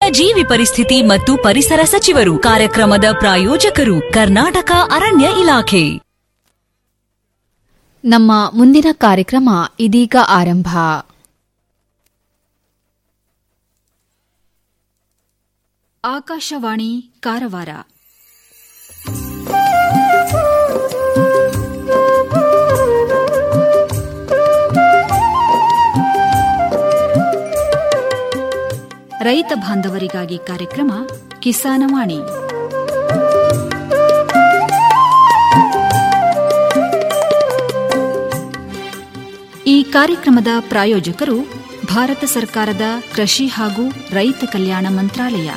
ಜೀವಿ ಪರಿಸ್ಥಿತಿ ಮತ್ತು ಪರಿಸರ ಸಚಿವರು ಕಾರ್ಯಕ್ರಮದ ಪ್ರಾಯೋಜಕರು ಕರ್ನಾಟಕ ಅರಣ್ಯ ಇಲಾಖೆ ನಮ್ಮ ಮುಂದಿನ ಕಾರ್ಯಕ್ರಮ ಇದೀಗ ಆರಂಭ ಆಕಾಶವಾಣಿ ಕಾರವಾರ ರೈತ ಬಾಂಧವರಿಗಾಗಿ ಕಾರ್ಯಕ್ರಮ ಕಿಸಾನವಾಣಿ ಈ ಕಾರ್ಯಕ್ರಮದ ಪ್ರಾಯೋಜಕರು ಭಾರತ ಸರ್ಕಾರದ ಕೃಷಿ ಹಾಗೂ ರೈತ ಕಲ್ಯಾಣ ಮಂತ್ರಾಲಯ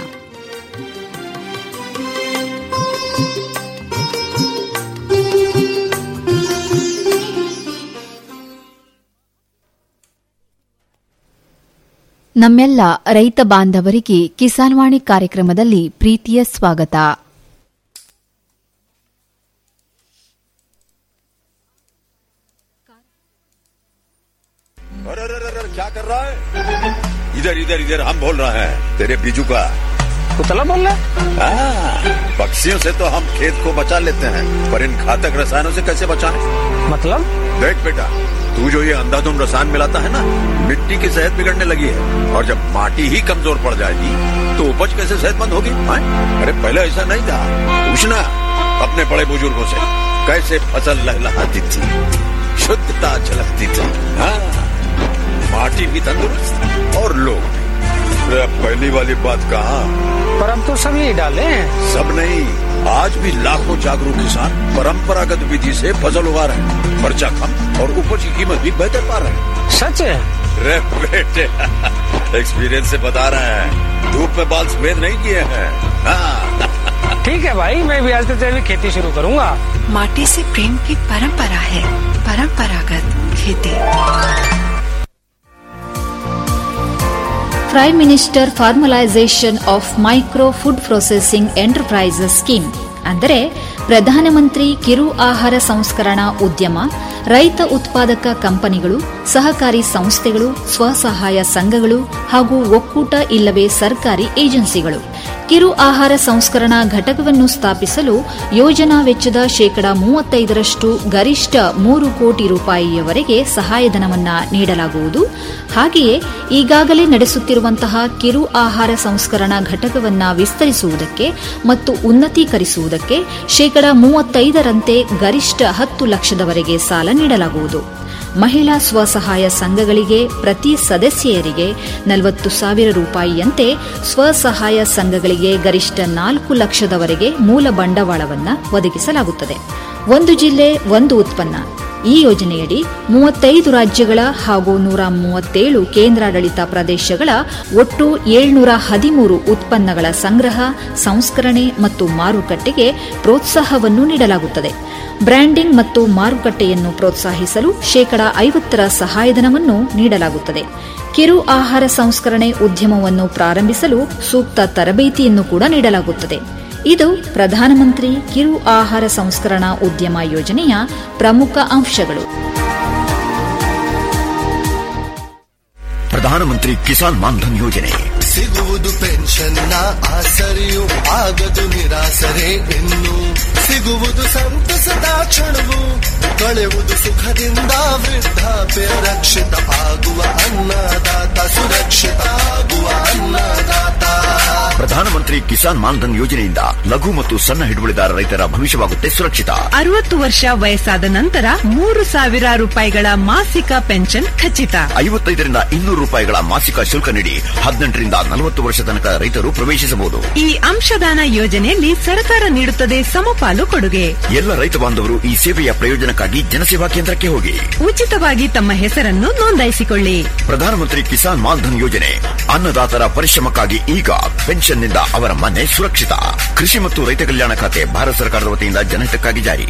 ನಮ್ಮೆಲ್ಲ ರೈತ ಬಾಂಧವರಿಗೆ ಕಿಸಾನ್ವಾಣಿ ಕಾರ್ಯಕ್ರಮದಲ್ಲಿ ಪ್ರೀತಿಯ ಸ್ವಾಗತ अरे अरे अरे अरे, क्या कर रहा है इधर इधर इधर हम बोल रहे हैं तेरे बीजू का कुतला बोल रहा है हाँ, पक्षियों से तो हम खेत को बचा लेते हैं पर इन घातक रसायनों से कैसे बचाएं? मतलब देख बेटा तू जो ये अंधाधुंध रसायन मिलाता है ना मिट्टी की सेहत बिगड़ने लगी है और जब माटी ही कमजोर पड़ जाएगी तो उपज कैसे सेहतमंद होगी हाँ? अरे पहले ऐसा नहीं था पूछना अपने बड़े बुजुर्गों से कैसे फसल लहलहाती थी शुद्धता झलकती थी हाँ माटी भी तंदुरुस्त और लोग भी अरे अब पहली वाली बात कहा पर अब तो सब यही डाले हैं सब नहीं आज भी लाखों जागरूक किसान परंपरागत विधि से फसल उगा रहे हैं खर्चा कम और उपज की कीमत भी बेहतर पा रहे हैं सच है रे बेटे एक्सपीरियंस से बता रहे हैं धूप में बाल सफेद नहीं किए हैं हाँ, ठीक है भाई मैं भी आज से तेरी खेती शुरू करूंगा माटी से प्रेम की परंपरा है परंपरागत खेती prime minister formalisation of micro food processing enterprises scheme ಅಂದರೆ ಪ್ರಧಾನಮಂತ್ರಿ ಕಿರು ಆಹಾರ ಸಂಸ್ಕರಣಾ ಉದ್ಯಮ ರೈತ ಉತ್ಪಾದಕ ಕಂಪನಿಗಳು ಸಹಕಾರಿ ಸಂಸ್ಥೆಗಳು ಸ್ವಸಹಾಯ ಸಂಘಗಳು ಹಾಗೂ ಒಕ್ಕೂಟ ಇಲ್ಲವೇ ಸರ್ಕಾರಿ ಏಜೆನ್ಸಿಗಳು ಕಿರು ಆಹಾರ ಸಂಸ್ಕರಣಾ ಘಟಕವನ್ನು ಸ್ಥಾಪಿಸಲು ಯೋಜನಾ ವೆಚ್ಚದ ಶೇಕಡಾ ಮೂವತ್ತೈದರಷ್ಟು ಗರಿಷ್ಠ ಮೂರು ಕೋಟಿ ರೂಪಾಯಿಯವರೆಗೆ ಸಹಾಯಧನವನ್ನ ನೀಡಲಾಗುವುದು ಹಾಗೆಯೇ ಈಗಾಗಲೇ ನಡೆಸುತ್ತಿರುವಂತಹ ಕಿರು ಆಹಾರ ಸಂಸ್ಕರಣಾ ಘಟಕವನ್ನ ವಿಸ್ತರಿಸುವುದಕ್ಕೆ ಮತ್ತು ಉನ್ನತೀಕರಿಸುವುದಕ್ಕೆ ಶೇಕಡಾ ಮೂವತ್ತೈದರಂತೆ ಗರಿಷ್ಠ ಹತ್ತು ಲಕ್ಷದವರೆಗೆ ಸಾಲ ನೀಡಲಾಗುವುದು ಮಹಿಳಾ ಸ್ವಸಹಾಯ ಸಂಘಗಳಿಗೆ ಪ್ರತಿ ಸದಸ್ಯರಿಗೆ ನಲವತ್ತು ಸಾವಿರ ರೂಪಾಯಿಯಂತೆ ಸ್ವಸಹಾಯ ಸಂಘಗಳಿಗೆ ಗರಿಷ್ಠ ನಾಲ್ಕು ಲಕ್ಷದವರೆಗೆ ಮೂಲ ಬಂಡವಾಳವನ್ನು ಒದಗಿಸಲಾಗುತ್ತದೆ ಒಂದು ಜಿಲ್ಲೆ ಒಂದು ಉತ್ಪನ್ನ ಈ ಯೋಜನೆಯಡಿ ಮೂವತ್ತೈದು ರಾಜ್ಯಗಳ ಹಾಗೂ ನೂರ ಮೂವತ್ತೇಳು ಕೇಂದ್ರಾಡಳಿತ ಪ್ರದೇಶಗಳ ಒಟ್ಟು ಏಳ್ನೂರ ಹದಿಮೂರು ಉತ್ಪನ್ನಗಳ ಸಂಗ್ರಹ ಸಂಸ್ಕರಣೆ ಮತ್ತು ಮಾರುಕಟ್ಟೆಗೆ ಪ್ರೋತ್ಸಾಹವನ್ನು ನೀಡಲಾಗುತ್ತದೆ ಬ್ರ್ಯಾಂಡಿಂಗ್ ಮತ್ತು ಮಾರುಕಟ್ಟೆಯನ್ನು ಪ್ರೋತ್ಸಾಹಿಸಲು ಶೇಕಡಾ ಐವತ್ತರ ಸಹಾಯಧನವನ್ನು ನೀಡಲಾಗುತ್ತದೆ ಕಿರು ಆಹಾರ ಸಂಸ್ಕರಣೆ ಉದ್ಯಮವನ್ನು ಪ್ರಾರಂಭಿಸಲು ಸೂಕ್ತ ತರಬೇತಿಯನ್ನು ಕೂಡ ನೀಡಲಾಗುತ್ತದೆ ಇದು ಪ್ರಧಾನಮಂತ್ರಿ ಕಿರು ಆಹಾರ ಸಂಸ್ಕರಣಾ ಉದ್ಯಮ ಯೋಜನೆಯ ಪ್ರಮುಖ ಅಂಶಗಳು ಪ್ರಧಾನಮಂತ್ರಿ ಕಿಸಾನ್ ಮಾನ್ಧನ್ ಯೋಜನೆ ಸಿಗುವುದು ಪೆನ್ಷನ್ನ ಆಸರೆಯು ಆಗದು ನಿರಾಸರೆ ಇನ್ನು ಸಿಗುವುದು ಸಂತಸದ ಕ್ಷಣವು ಕಳೆಯುವುದು ಸುಖದಿಂದ ವೃದ್ಧಾಪ್ಯ ರಕ್ಷಿತ ಆಗುವ ಅನ್ನದಾತ ಸುರಕ್ಷಿತ ಆಗುವ ಅನ್ನದಾತ ಪ್ರಧಾನಮಂತ್ರಿ ಕಿಸಾನ್ ಮಾನ್ಧನ್ ಯೋಜನೆಯಿಂದ ಲಘು ಮತ್ತು ಸಣ್ಣ ಹಿಡುವಳಿದಾರ ರೈತರ ಭವಿಷ್ಯವಾಗುತ್ತೆ ಸುರಕ್ಷಿತ ಅರವತ್ತು ವರ್ಷ ವಯಸ್ಸಾದ ನಂತರ ಮೂರು ಸಾವಿರ ರೂಪಾಯಿಗಳ ಮಾಸಿಕ ಪೆನ್ಷನ್ ಖಚಿತ ಐವತ್ತೈದರಿಂದ ಇನ್ನೂರು ರೂಪಾಯಿಗಳ ಮಾಸಿಕ ಶುಲ್ಕ ನೀಡಿ ಹದಿನೆಂಟರಿಂದ ನಲವತ್ತು ವರ್ಷ ತನಕ ರೈತರು ಪ್ರವೇಶಿಸಬಹುದು ಈ ಅಂಶದಾನ ಯೋಜನೆಯಲ್ಲಿ ಸರ್ಕಾರ ನೀಡುತ್ತದೆ ಸಮಪಾಲು ಕೊಡುಗೆ ಎಲ್ಲ ರೈತ ಬಾಂಧವರು ಈ ಸೇವೆಯ ಪ್ರಯೋಜನಕ್ಕಾಗಿ ಜನಸೇವಾ ಕೇಂದ್ರಕ್ಕೆ ಹೋಗಿ ಉಚಿತವಾಗಿ ತಮ್ಮ ಹೆಸರನ್ನು ನೋಂದಾಯಿಸಿಕೊಳ್ಳಿ ಪ್ರಧಾನಮಂತ್ರಿ ಕಿಸಾನ್ ಮಾನ್ಧನ್ ಯೋಜನೆ ಅನ್ನದಾತರ ಪರಿಶ್ರಮಕ್ಕಾಗಿ ಈಗ ಪೆನ್ಷನ್ನಿಂದ ಅವರ ಮನೆ ಸುರಕ್ಷಿತ ಕೃಷಿ ಮತ್ತು ರೈತ ಕಲ್ಯಾಣ ಖಾತೆ ಭಾರತ ಸರ್ಕಾರದ ವತಿಯಿಂದ ಜನಹಿತಕ್ಕಾಗಿ ಜಾರಿ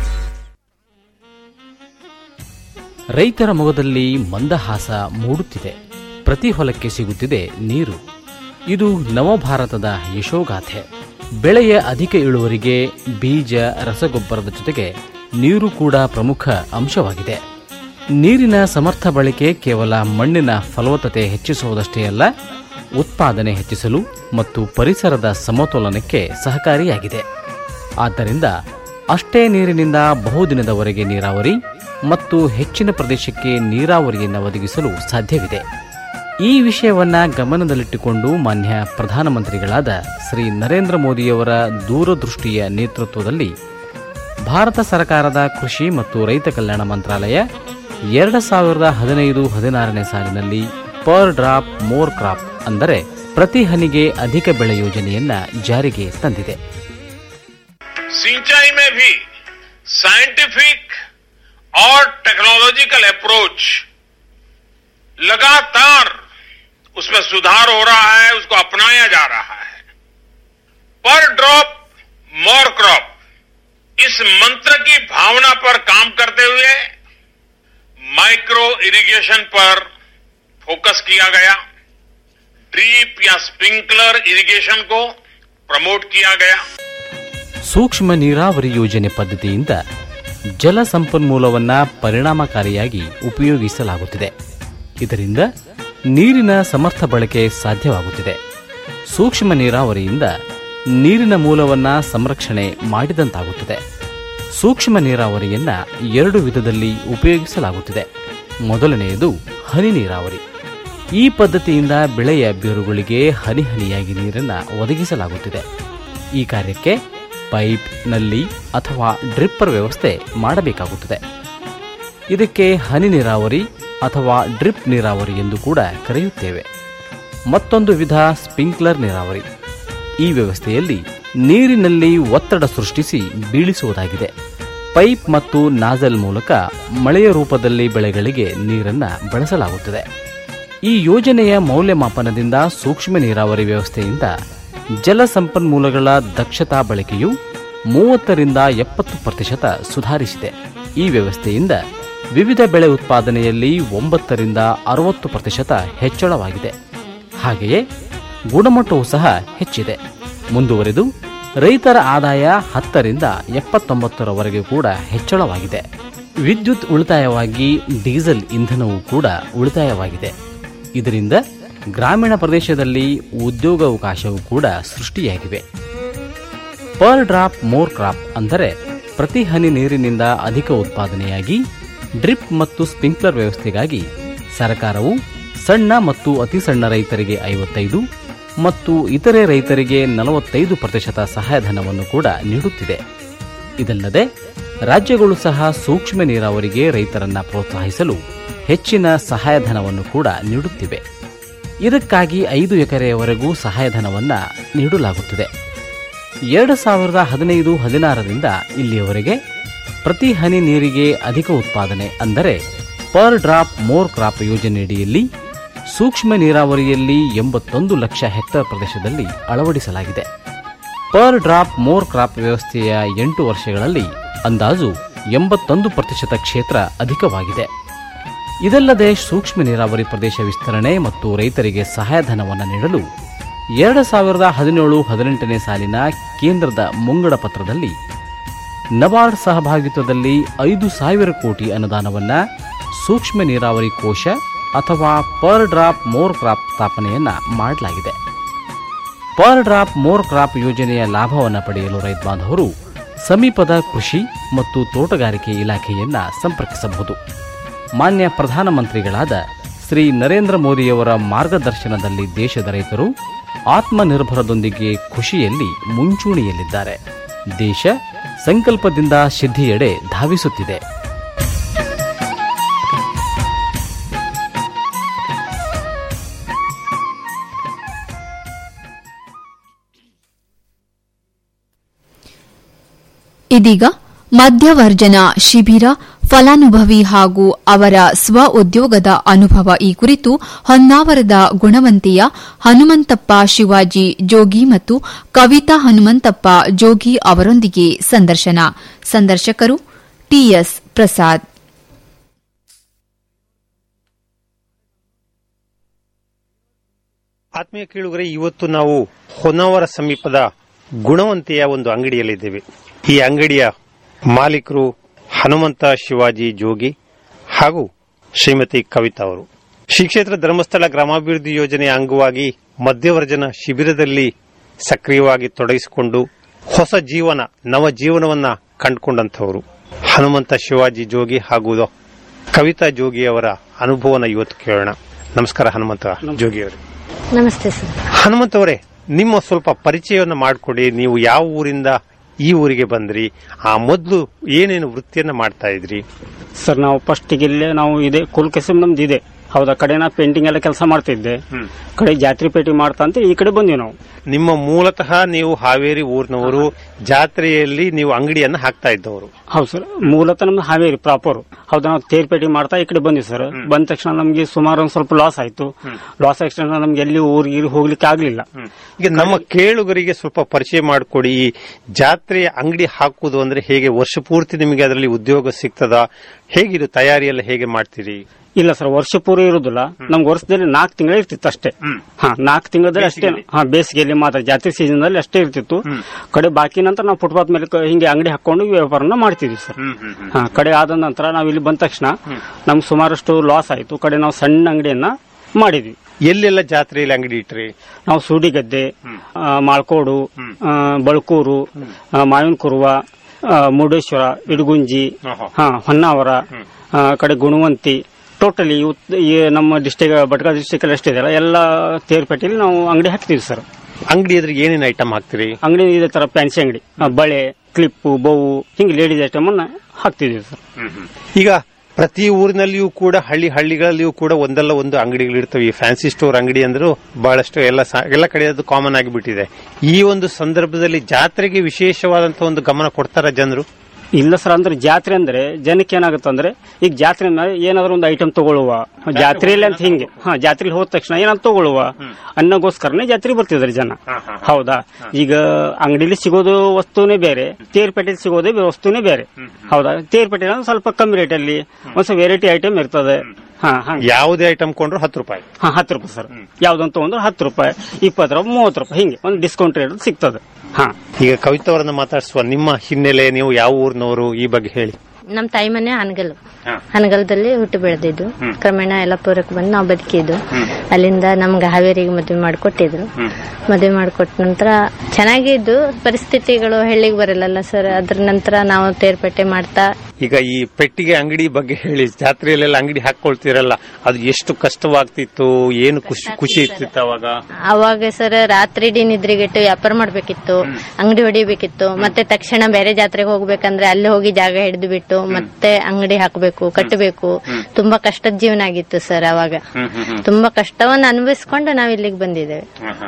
ರೈತರ ಮೊಗದಲ್ಲಿ ಮಂದಹಾಸ ಮೂಡುತ್ತಿದೆ ಪ್ರತಿ ಹೊಲಕ್ಕೆ ಸಿಗುತ್ತಿದೆ ನೀರು ಇದು ನವಭಾರತದ ಯಶೋಗಾಥೆ ಬೆಳೆಯ ಅಧಿಕ ಇಳುವರಿಗೆ ಬೀಜ ರಸಗೊಬ್ಬರದ ಜೊತೆಗೆ ನೀರು ಕೂಡ ಪ್ರಮುಖ ಅಂಶವಾಗಿದೆ ನೀರಿನ ಸಮರ್ಥ ಬಳಕೆ ಕೇವಲ ಮಣ್ಣಿನ ಫಲವತ್ತತೆ ಹೆಚ್ಚಿಸುವುದಷ್ಟೇ ಅಲ್ಲ ಉತ್ಪಾದನೆ ಹೆಚ್ಚಿಸಲು ಮತ್ತು ಪರಿಸರದ ಸಮತೋಲನಕ್ಕೆ ಸಹಕಾರಿಯಾಗಿದೆ ಆದ್ದರಿಂದ ಅಷ್ಟೇ ನೀರಿನಿಂದ ಬಹುದಿನದವರೆಗೆ ನೀರಾವರಿ ಮತ್ತು ಹೆಚ್ಚಿನ ಪ್ರದೇಶಕ್ಕೆ ನೀರಾವರಿಯನ್ನು ಒದಗಿಸಲು ಸಾಧ್ಯವಿದೆ ಈ ವಿಷಯವನ್ನ ಗಮನದಲ್ಲಿಟ್ಟುಕೊಂಡು ಮಾನ್ಯ ಪ್ರಧಾನಮಂತ್ರಿಗಳಾದ ಶ್ರೀ ನರೇಂದ್ರ ಮೋದಿಯವರ ದೂರದೃಷ್ಟಿಯ ನೇತೃತ್ವದಲ್ಲಿ ಭಾರತ ಸರ್ಕಾರದ ಕೃಷಿ ಮತ್ತು ರೈತ ಕಲ್ಯಾಣ ಮಂತ್ರಾಲಯ ಎರಡು ಸಾವಿರದ ಹದಿನೈದು ಹದಿನಾರನೇ ಸಾಲಿನಲ್ಲಿ ಪರ್ ಡ್ರಾಪ್ ಮೋರ್ ಕ್ರಾಪ್ ಅಂದರೆ ಪ್ರತಿ ಹನಿಗೆ ಅಧಿಕ ಬೆಳೆ ಯೋಜನೆಯನ್ನ ಜಾರಿಗೆ ತಂದಿದೆ सिंचाई में भी साइंटिफिक और टेक्नोलॉजिकल अप्रोच लगातार उसमें सुधार हो रहा है उसको अपनाया जा रहा है पर ड्रॉप मोर क्रॉप इस मंत्र की भावना पर काम करते हुए माइक्रो इरिगेशन पर फोकस किया गया ड्रीप या स्प्रिंकलर इरिगेशन को प्रमोट किया गया ಸೂಕ್ಷ್ಮ ನೀರಾವರಿ ಯೋಜನೆ ಪದ್ಧತಿಯಿಂದ ಜಲ ಸಂಪನ್ಮೂಲವನ್ನ ಪರಿಣಾಮಕಾರಿಯಾಗಿ ಉಪಯೋಗಿಸಲಾಗುತ್ತಿದೆ ಇದರಿಂದ ನೀರಿನ ಸಮರ್ಥ ಬಳಕೆ ಸಾಧ್ಯವಾಗುತ್ತಿದೆ ಸೂಕ್ಷ್ಮ ನೀರಾವರಿಯಿಂದ ನೀರಿನ ಮೂಲವನ್ನ ಸಂರಕ್ಷಣೆ ಮಾಡಿದಂತಾಗುತ್ತದೆ ಸೂಕ್ಷ್ಮ ನೀರಾವರಿಯನ್ನ ಎರಡು ವಿಧದಲ್ಲಿ ಉಪಯೋಗಿಸಲಾಗುತ್ತಿದೆ ಮೊದಲನೆಯದು ಹನಿ ನೀರಾವರಿ ಈ ಪದ್ಧತಿಯಿಂದ ಬೆಳೆಯ ಬೇರುಗಳಿಗೆ ಹನಿ ಹನಿಯಾಗಿ ನೀರನ್ನು ಒದಗಿಸಲಾಗುತ್ತಿದೆ ಈ ಕಾರ್ಯಕ್ಕೆ ಪೈಪ್ ನಲ್ಲಿ ಅಥವಾ ಡ್ರಿಪ್ಪರ್ ವ್ಯವಸ್ಥೆ ಮಾಡಬೇಕಾಗುತ್ತದೆ ಇದಕ್ಕೆ ಹನಿ ನೀರಾವರಿ ಅಥವಾ ಡ್ರಿಪ್ ನೀರಾವರಿ ಎಂದು ಕೂಡ ಕರೆಯುತ್ತೇವೆ ಮತ್ತೊಂದು ವಿಧ ಸ್ಪ್ರಿಂಕ್ಲರ್ ನೀರಾವರಿ ಈ ವ್ಯವಸ್ಥೆಯಲ್ಲಿ ನೀರಿನಲ್ಲಿ ಒತ್ತಡ ಸೃಷ್ಟಿಸಿ ಬೀಳಿಸುವುದಾಗಿದೆ ಪೈಪ್ ಮತ್ತು ನಾಜಲ್ ಮೂಲಕ ಮಳೆಯ ರೂಪದಲ್ಲಿ ಬೆಳೆಗಳಿಗೆ ನೀರನ್ನು ಬಳಸಲಾಗುತ್ತದೆ ಈ ಯೋಜನೆಯ ಮೌಲ್ಯಮಾಪನದಿಂದ ಸೂಕ್ಷ್ಮ ನೀರಾವರಿ ವ್ಯವಸ್ಥೆಯಿಂದ ಜಲ ಸಂಪನ್ಮೂಲಗಳ ದಕ್ಷತಾ ಬಳಕೆಯು ಮೂವತ್ತರಿಂದ ಎಪ್ಪತ್ತು ಪ್ರತಿಶತ ಸುಧಾರಿಸಿದೆ ಈ ವ್ಯವಸ್ಥೆಯಿಂದ ವಿವಿಧ ಬೆಳೆ ಉತ್ಪಾದನೆಯಲ್ಲಿ ಒಂಬತ್ತರಿಂದ ಅರವತ್ತು ಪ್ರತಿಶತ ಹೆಚ್ಚಳವಾಗಿದೆ ಹಾಗೆಯೇ ಗುಣಮಟ್ಟವೂ ಸಹ ಹೆಚ್ಚಿದೆ ಮುಂದುವರೆದು ರೈತರ ಆದಾಯ ಹತ್ತರಿಂದ ಎಪ್ಪತ್ತೊಂಬತ್ತರವರೆಗೆ ಕೂಡ ಹೆಚ್ಚಳವಾಗಿದೆ ವಿದ್ಯುತ್ ಉಳಿತಾಯವಾಗಿ ಡೀಸೆಲ್ ಇಂಧನವೂ ಕೂಡ ಉಳಿತಾಯವಾಗಿದೆ ಇದರಿಂದ ಗ್ರಾಮೀಣ ಪ್ರದೇಶದಲ್ಲಿ ಉದ್ಯೋಗಾವಕಾಶವೂ ಕೂಡ ಸೃಷ್ಟಿಯಾಗಿವೆ ಪರ್ ಡ್ರಾಪ್ ಮೋರ್ ಕ್ರಾಪ್ ಅಂದರೆ ಪ್ರತಿ ಹನಿ ನೀರಿನಿಂದ ಅಧಿಕ ಉತ್ಪಾದನೆಯಾಗಿ ಡ್ರಿಪ್ ಮತ್ತು ಸ್ಪ್ರಿಂಕ್ಲರ್ ವ್ಯವಸ್ಥೆಗಾಗಿ ಸರ್ಕಾರವು ಸಣ್ಣ ಮತ್ತು ಅತಿ ಸಣ್ಣ ರೈತರಿಗೆ ಐವತ್ತೈದು ಮತ್ತು ಇತರೆ ರೈತರಿಗೆ ನಲವತ್ತೈದು ಪ್ರತಿಶತ ಸಹಾಯಧನವನ್ನು ಕೂಡ ನೀಡುತ್ತಿದೆ ಇದಲ್ಲದೆ ರಾಜ್ಯಗಳು ಸಹ ಸೂಕ್ಷ್ಮ ನೀರಾವರಿಗೆ ರೈತರನ್ನ ಪ್ರೋತ್ಸಾಹಿಸಲು ಹೆಚ್ಚಿನ ಸಹಾಯಧನವನ್ನು ಕೂಡ ನೀಡುತ್ತಿವೆ ಇದಕ್ಕಾಗಿ ಐದು ಎಕರೆಯವರೆಗೂ ಸಹಾಯಧನವನ್ನು ನೀಡಲಾಗುತ್ತದೆ ಎರಡು ಸಾವಿರದ ಹದಿನೈದು ಹದಿನಾರರಿಂದ ಇಲ್ಲಿಯವರೆಗೆ ಪ್ರತಿ ಹನಿ ನೀರಿಗೆ ಅಧಿಕ ಉತ್ಪಾದನೆ ಅಂದರೆ ಪರ್ ಡ್ರಾಪ್ ಮೋರ್ ಕ್ರಾಪ್ ಯೋಜನೆಯಡಿಯಲ್ಲಿ ಸೂಕ್ಷ್ಮ ನೀರಾವರಿಯಲ್ಲಿ ಎಂಬತ್ತೊಂದು ಲಕ್ಷ ಹೆಕ್ಟೇರ್ ಪ್ರದೇಶದಲ್ಲಿ ಅಳವಡಿಸಲಾಗಿದೆ ಪರ್ ಡ್ರಾಪ್ ಮೋರ್ ಕ್ರಾಪ್ ವ್ಯವಸ್ಥೆಯ ಎಂಟು ವರ್ಷಗಳಲ್ಲಿ ಅಂದಾಜು ಎಂಬತ್ತೊಂದು ಪ್ರತಿಶತ ಕ್ಷೇತ್ರ ಅಧಿಕವಾಗಿದೆ ಇದಲ್ಲದೆ ಸೂಕ್ಷ್ಮ ನೀರಾವರಿ ಪ್ರದೇಶ ವಿಸ್ತರಣೆ ಮತ್ತು ರೈತರಿಗೆ ಸಹಾಯಧನವನ್ನು ನೀಡಲು ಎರಡು ಸಾವಿರದ ಹದಿನೇಳು ಹದಿನೆಂಟನೇ ಸಾಲಿನ ಕೇಂದ್ರದ ಮುಂಗಡ ಪತ್ರದಲ್ಲಿ ನಬಾರ್ಡ್ ಸಹಭಾಗಿತ್ವದಲ್ಲಿ ಐದು ಸಾವಿರ ಕೋಟಿ ಅನುದಾನವನ್ನು ಸೂಕ್ಷ್ಮ ನೀರಾವರಿ ಕೋಶ ಅಥವಾ ಪರ್ ಡ್ರಾಪ್ ಮೋರ್ ಕ್ರಾಪ್ ಸ್ಥಾಪನೆಯನ್ನ ಮಾಡಲಾಗಿದೆ ಪರ್ ಡ್ರಾಪ್ ಮೋರ್ ಕ್ರಾಪ್ ಯೋಜನೆಯ ಲಾಭವನ್ನು ಪಡೆಯಲು ರೈತ ಬಾಂಧವರು ಸಮೀಪದ ಕೃಷಿ ಮತ್ತು ತೋಟಗಾರಿಕೆ ಇಲಾಖೆಯನ್ನ ಸಂಪರ್ಕಿಸಬಹುದು ಮಾನ್ಯ ಪ್ರಧಾನಮಂತ್ರಿಗಳಾದ ಶ್ರೀ ನರೇಂದ್ರ ಮೋದಿಯವರ ಮಾರ್ಗದರ್ಶನದಲ್ಲಿ ದೇಶದ ರೈತರು ಆತ್ಮನಿರ್ಭರದೊಂದಿಗೆ ಖುಷಿಯಲ್ಲಿ ಮುಂಚೂಣಿಯಲ್ಲಿದ್ದಾರೆ ದೇಶ ಸಂಕಲ್ಪದಿಂದ ಸಿದ್ಧಿಯೆಡೆ ಧಾವಿಸುತ್ತಿದೆ ಇದೀಗ ಮಧ್ಯವರ್ಜನ ಶಿಬಿರ ಫಲಾನುಭವಿ ಹಾಗೂ ಅವರ ಸ್ವ ಉದ್ಯೋಗದ ಅನುಭವ ಈ ಕುರಿತು ಹೊನ್ನಾವರದ ಗುಣವಂತಿಯ ಹನುಮಂತಪ್ಪ ಶಿವಾಜಿ ಜೋಗಿ ಮತ್ತು ಕವಿತಾ ಹನುಮಂತಪ್ಪ ಜೋಗಿ ಅವರೊಂದಿಗೆ ಸಂದರ್ಶನ ಸಂದರ್ಶಕರು ಟಿಎಸ್ ಪ್ರಸಾದ್ ಆತ್ಮೀಯ ಕೇಳುಗರೆ ಇವತ್ತು ನಾವು ಹೊನ್ನಾವರ ಸಮೀಪದ ಗುಣವಂತೆಯ ಒಂದು ಅಂಗಡಿಯಲ್ಲಿದ್ದೇವೆ ಈ ಅಂಗಡಿಯ ಮಾಲೀಕರು ಹನುಮಂತ ಶಿವಾಜಿ ಜೋಗಿ ಹಾಗೂ ಶ್ರೀಮತಿ ಕವಿತಾ ಅವರು ಶ್ರೀ ಕ್ಷೇತ್ರ ಧರ್ಮಸ್ಥಳ ಗ್ರಾಮಾಭಿವೃದ್ಧಿ ಯೋಜನೆಯ ಅಂಗವಾಗಿ ಮಧ್ಯವರ್ಜನ ಶಿಬಿರದಲ್ಲಿ ಸಕ್ರಿಯವಾಗಿ ತೊಡಗಿಸಿಕೊಂಡು ಹೊಸ ಜೀವನ ನವ ಜೀವನವನ್ನ ಕಂಡುಕೊಂಡಂಥವರು ಹನುಮಂತ ಶಿವಾಜಿ ಜೋಗಿ ಹಾಗೂ ಕವಿತಾ ಜೋಗಿ ಅವರ ಅನುಭವನ ಇವತ್ತು ಕೇಳೋಣ ನಮಸ್ಕಾರ ಹನುಮಂತ ಜೋಗಿ ಅವರು ನಮಸ್ತೆ ಸರ್ ಹನುಮಂತ ಅವರೇ ನಿಮ್ಮ ಸ್ವಲ್ಪ ಪರಿಚಯವನ್ನು ಮಾಡಿಕೊಡಿ ನೀವು ಯಾವ ಊರಿಂದ ಈ ಊರಿಗೆ ಬಂದ್ರಿ ಆ ಮೊದಲು ಏನೇನು ವೃತ್ತಿಯನ್ನ ಮಾಡ್ತಾ ಇದ್ರಿ ಸರ್ ನಾವು ಫಸ್ಟಿಗೆ ಇಲ್ಲೇ ನಾವು ಇದೆ ಕುಲ್ಕೆಸಮ್ ನಮ್ದು ಇದೆ ಹೌದಾ ಕಡೆ ನಾ ಪೇಂಟಿಂಗ್ ಎಲ್ಲ ಕೆಲಸ ಮಾಡ್ತಿದ್ದೆ ಕಡೆ ಜಾತ್ರೆ ಪೇಟಿ ಮಾಡ್ತಾ ಅಂತ ಈ ಕಡೆ ಬಂದ್ವಿ ನಾವು ನಿಮ್ಮ ಮೂಲತಃ ನೀವು ಹಾವೇರಿ ಊರಿನವರು ಜಾತ್ರೆಯಲ್ಲಿ ನೀವು ಅಂಗಡಿಯನ್ನ ಹಾಕ್ತಾ ಇದ್ದವರು ಹೌದು ಸರ್ ಮೂಲತಃ ನಮ್ದು ಹಾವೇರಿ ಪ್ರಾಪರ್ ಹೌದಾ ನಾವು ತೇರ್ ಪೇಟಿ ಮಾಡ್ತಾ ಈ ಕಡೆ ಬಂದ್ವಿ ಸರ್ ಬಂದ ತಕ್ಷಣ ನಮ್ಗೆ ಸುಮಾರು ಒಂದ್ ಸ್ವಲ್ಪ ಲಾಸ್ ಆಯ್ತು ಲಾಸ್ ಆದ ತಕ್ಷಣ ನಮ್ಗೆ ಎಲ್ಲಿ ಊರಿಗೆ ಹೋಗ್ಲಿಕ್ಕೆ ಆಗ್ಲಿಲ್ಲ ಈಗ ನಮ್ಮ ಕೇಳುಗರಿಗೆ ಸ್ವಲ್ಪ ಪರಿಚಯ ಮಾಡಿಕೊಡಿ ಈ ಜಾತ್ರೆಯ ಅಂಗಡಿ ಹಾಕುವುದು ಅಂದ್ರೆ ಹೇಗೆ ವರ್ಷ ಪೂರ್ತಿ ನಿಮಗೆ ಅದರಲ್ಲಿ ಉದ್ಯೋಗ ಸಿಗ್ತದ ಹೇಗಿದು ತಯಾರಿ ಎಲ್ಲ ಹೇಗೆ ಮಾಡ್ತೀರಿ ಇಲ್ಲ ಸರ್ ವರ್ಷ ಪೂರ್ವ ಇರುದಿಲ್ಲ ನಮ್ಗೆ ವರ್ಷದಲ್ಲಿ ನಾಲ್ಕು ತಿಂಗಳು ಇರ್ತಿತ್ತು ಅಷ್ಟೇ ಹಾ ನಾಲ್ಕು ತಿಂಗಳಲ್ಲಿ ಅಷ್ಟೇ ಹಾ ಬೇಸಿಗೆಯಲ್ಲಿ ಮಾತ್ರ ಜಾತ್ರೆ ಸೀಸನ್ ಅಲ್ಲಿ ಅಷ್ಟೇ ಇರ್ತಿತ್ತು ಕಡೆ ಬಾಕಿ ನಂತರ ನಾವು ಫುಟ್ಪಾತ್ ಮೇಲೆ ಕ- ಹಿಂಗೆ ಅಂಗಡಿ ಹಾಕೊಂಡು ವ್ಯಾಪಾರನ ಮಾಡ್ತಿದ್ವಿ ಸರ್ ಹಾ ಕಡೆ ಆದ ನಂತರ ನಾವು ಇಲ್ಲಿ ಬಂದ ತಕ್ಷಣ ನಮ್ಗೆ ಸುಮಾರಷ್ಟು ಲಾಸ್ ಆಯ್ತು ಕಡೆ ನಾವು ಸಣ್ಣ ಅಂಗಡಿಯನ್ನ ಮಾಡಿದ್ವಿ ಎಲ್ಲೆಲ್ಲ ಜಾತ್ರೆಯಲ್ಲಿ ಅಂಗಡಿ ಇಟ್ರಿ ನಾವು ಸೂಡಿಗದ್ದೆ ಆ, ಮಾಳ್ಕೋಡು ಆ, ಬಳಕೂರು ಆ, ಮಾವಿನ ಕುರುವ ಆ, ಮುರುಡೇಶ್ವರ ಇಡಗುಂಜಿ ಹಾ ಹೊನ್ನಾವರ ಆ, ಕಡೆ ಗುಣವಂತಿ ಟೋಟಲಿ ಈ ನಮ್ಮ ಡಿಸ್ಟಿಕ್ ಭಟ್ಕಳ ಡಿಸ್ಟಿಕ್ ಅಲ್ಲಿ ಎಷ್ಟಿದೆಯಲ್ಲ ಎಲ್ಲ ತೇರ್ಪೇಟೆಯಲ್ಲಿ ನಾವು ಅಂಗಡಿ ಹಾಕ್ತೀವಿ ಸರ್ ಅಂಗಡಿ ಎದುರಿಗೆ ಏನೇನು ಐಟಮ್ ಹಾಕ್ತೀರಿ ಅಂಗಡಿ ಇದೇ ತರ ಫ್ಯಾನ್ಸಿ ಅಂಗಡಿ ಆ, ಬಳೆ ಕ್ಲಿಪ್ಪು ಬೋವು ಹಿಂಗೆ ಲೇಡೀಸ್ ಐಟಮ್ ಅನ್ನ ಹಾಕ್ತಿದೀವಿ ಸರ್ ಈಗ ಪ್ರತಿ ಊರಿನಲ್ಲಿಯೂ ಕೂಡ ಹಳ್ಳಿ ಹಳ್ಳಿಗಳಲ್ಲಿಯೂ ಕೂಡ ಒಂದಲ್ಲ ಒಂದು ಅಂಗಡಿಗಳಿರ್ತವೆ ಈ ಫ್ಯಾನ್ಸಿ ಸ್ಟೋರ್ ಅಂಗಡಿ ಅಂದ್ರೂ ಬಹಳಷ್ಟು ಎಲ್ಲ ಸ- ಎಲ್ಲ ಕಡೆ ಅದು ಕಾಮನ್ ಆಗಿಬಿಟ್ಟಿದೆ ಈ ಒಂದು ಸಂದರ್ಭದಲ್ಲಿ ಜಾತ್ರೆಗೆ ವಿಶೇಷವಾದಂತಹ ಒಂದು ಗಮನ ಕೊಡ್ತಾರ ಜನರು ಇಲ್ಲ ಸರ್ ಅಂದ್ರೆ ಜಾತ್ರೆ ಅಂದ್ರೆ ಜನಕ್ಕೆ ಏನಾಗುತ್ತೆ ಅಂದ್ರೆ ಈಗ ಜಾತ್ರೆ ಮೇಲೆ ಏನಾದ್ರು ಒಂದು ಐಟಮ್ ತಗೊಳ್ಳುವ ಜಾತ್ರೆಯಲ್ಲಿ ಅಂತ ಹಿಂಗೆ ಹಾ ಜಾತ್ರೆಲಿ ಹೋದ ತಕ್ಷಣ ಏನಾದ್ರು ತಗೊಳ್ಳುವ ಅನ್ನಗೋಸ್ಕರನೇ ಜಾತ್ರೆ ಬರ್ತಿದ್ದಾರೆ ಜನ ಹೌದಾ ಈಗ ಅಂಗಡಿಲಿ ಸಿಗೋದು ವಸ್ತುನೇ ಬೇರೆ ತೇರ್ಪೇಟೆಲಿ ಸಿಗೋದೇ ಬೇ- ವಸ್ತುನೇ ಬೇರೆ ಹೌದಾ ತೇರ್ಪೇಟೆ ಅಂದ್ರೆ ಸ್ವಲ್ಪ ಕಮ್ಮಿ ರೇಟಲ್ಲಿ ಒಂದ್ ಸ್ವಲ್ಪ ವೆರೈಟಿ ಐಟಮ್ ಇರ್ತದೆ ಹಾ ಹಂಗೆ ಯಾವುದೇ ಐಟಮ್ ಕೊಂಡ್ರು ಹತ್ತು ರೂಪಾಯಿ ಹಾ ಹತ್ತು ರೂಪಾಯಿ ಸರ್ ಯಾವ್ದೊಂದು ತಗೊಂಡ್ರೆ ಹತ್ತು ರೂಪಾಯಿ ಇಪ್ಪತ್ತು ರೂಪಾಯಿ ಮೂವತ್ತು ರೂಪಾಯಿ ಹಿಂಗೆ ಒಂದು ಡಿಸ್ಕೌಂಟ್ ರೇಟ್ ಸಿಗ್ತದೆ ಹಾ ಈಗ ಕವಿತಾ ಅವರನ್ನ ಮಾತಾಡಿಸುವ ನಿಮ್ಮ ಹಿನ್ನೆಲೆ ನೀವು ಯಾವ ಊರಿನವರು ಈ ಬಗ್ಗೆ ಹೇಳಿ ನಮ್ಮ ತಾಯಿ ಮನೆ ಹನಗಲ್ ಹನಗಲದಲ್ಲಿ ಹುಟ್ಟು ಬೆಳೆದಿದ್ದು ಕ್ರಮೇಣ ಯಲ್ಲಾಪುರಕ್ಕೆ ಬಂದು ನಾವು ಬದುಕಿದ್ದು ಅಲ್ಲಿಂದ ನಮ್ಗೆ ಹಾವೇರಿಗೆ ಮದುವೆ ಮಾಡಿಕೊಟ್ಟಿದ್ರು ಮದುವೆ ಮಾಡಿಕೊಟ್ಟ ನಂತರ ಚೆನ್ನಾಗಿದ್ದು ಪರಿಸ್ಥಿತಿಗಳು ಹಳ್ಳಿಗೆ ಬರಲ್ಲ ಸರ್ ಅದ್ರ ನಂತರ ನಾವು ತೇರ್ಪೇಟೆ ಮಾಡ್ತಾ ಈಗ ಈ ಪೆಟ್ಟಿಗೆ ಅಂಗಡಿ ಬಗ್ಗೆ ಹೇಳಿ ಜಾತ್ರೆಯಲ್ಲೆಲ್ಲ ಅಂಗಡಿ ಹಾಕೊಳ್ತಿರಲ್ಲ ಅದು ಎಷ್ಟು ಕಷ್ಟವಾಗ್ತಿತ್ತು ಏನು ಖುಷಿ ಖುಷಿ ಇರ್ತಿತ್ತು ಅವಾಗ ಅವಾಗ ಸರ್ ರಾತ್ರಿ ಇಡೀ ನಿದ್ರೆಗೆಟ್ಟು ವ್ಯಾಪಾರ ಮಾಡ್ಬೇಕಿತ್ತು ಅಂಗಡಿ ಹೊಡಿಬೇಕಿತ್ತು ಮತ್ತೆ ತಕ್ಷಣ ಬೇರೆ ಜಾತ್ರೆಗೆ ಹೋಗ್ಬೇಕಂದ್ರೆ ಅಲ್ಲಿ ಹೋಗಿ ಜಾಗ ಹಿಡಿದು ಬಿಟ್ಟು ಮತ್ತೆ ಅಂಗಡಿ ಹಾಕಬೇಕು ಕಟ್ಟಬೇಕು ತುಂಬಾ ಕಷ್ಟದ ಜೀವನ ಆಗಿತ್ತು ಸರ್ ಅವಾಗ ತುಂಬಾ ಕಷ್ಟವನ್ನ ಅನುಭವಿಸ್ಕೊಂಡು ನಾವ್ ಇಲ್ಲಿಗೆ ಬಂದಿದ್ದೇವೆ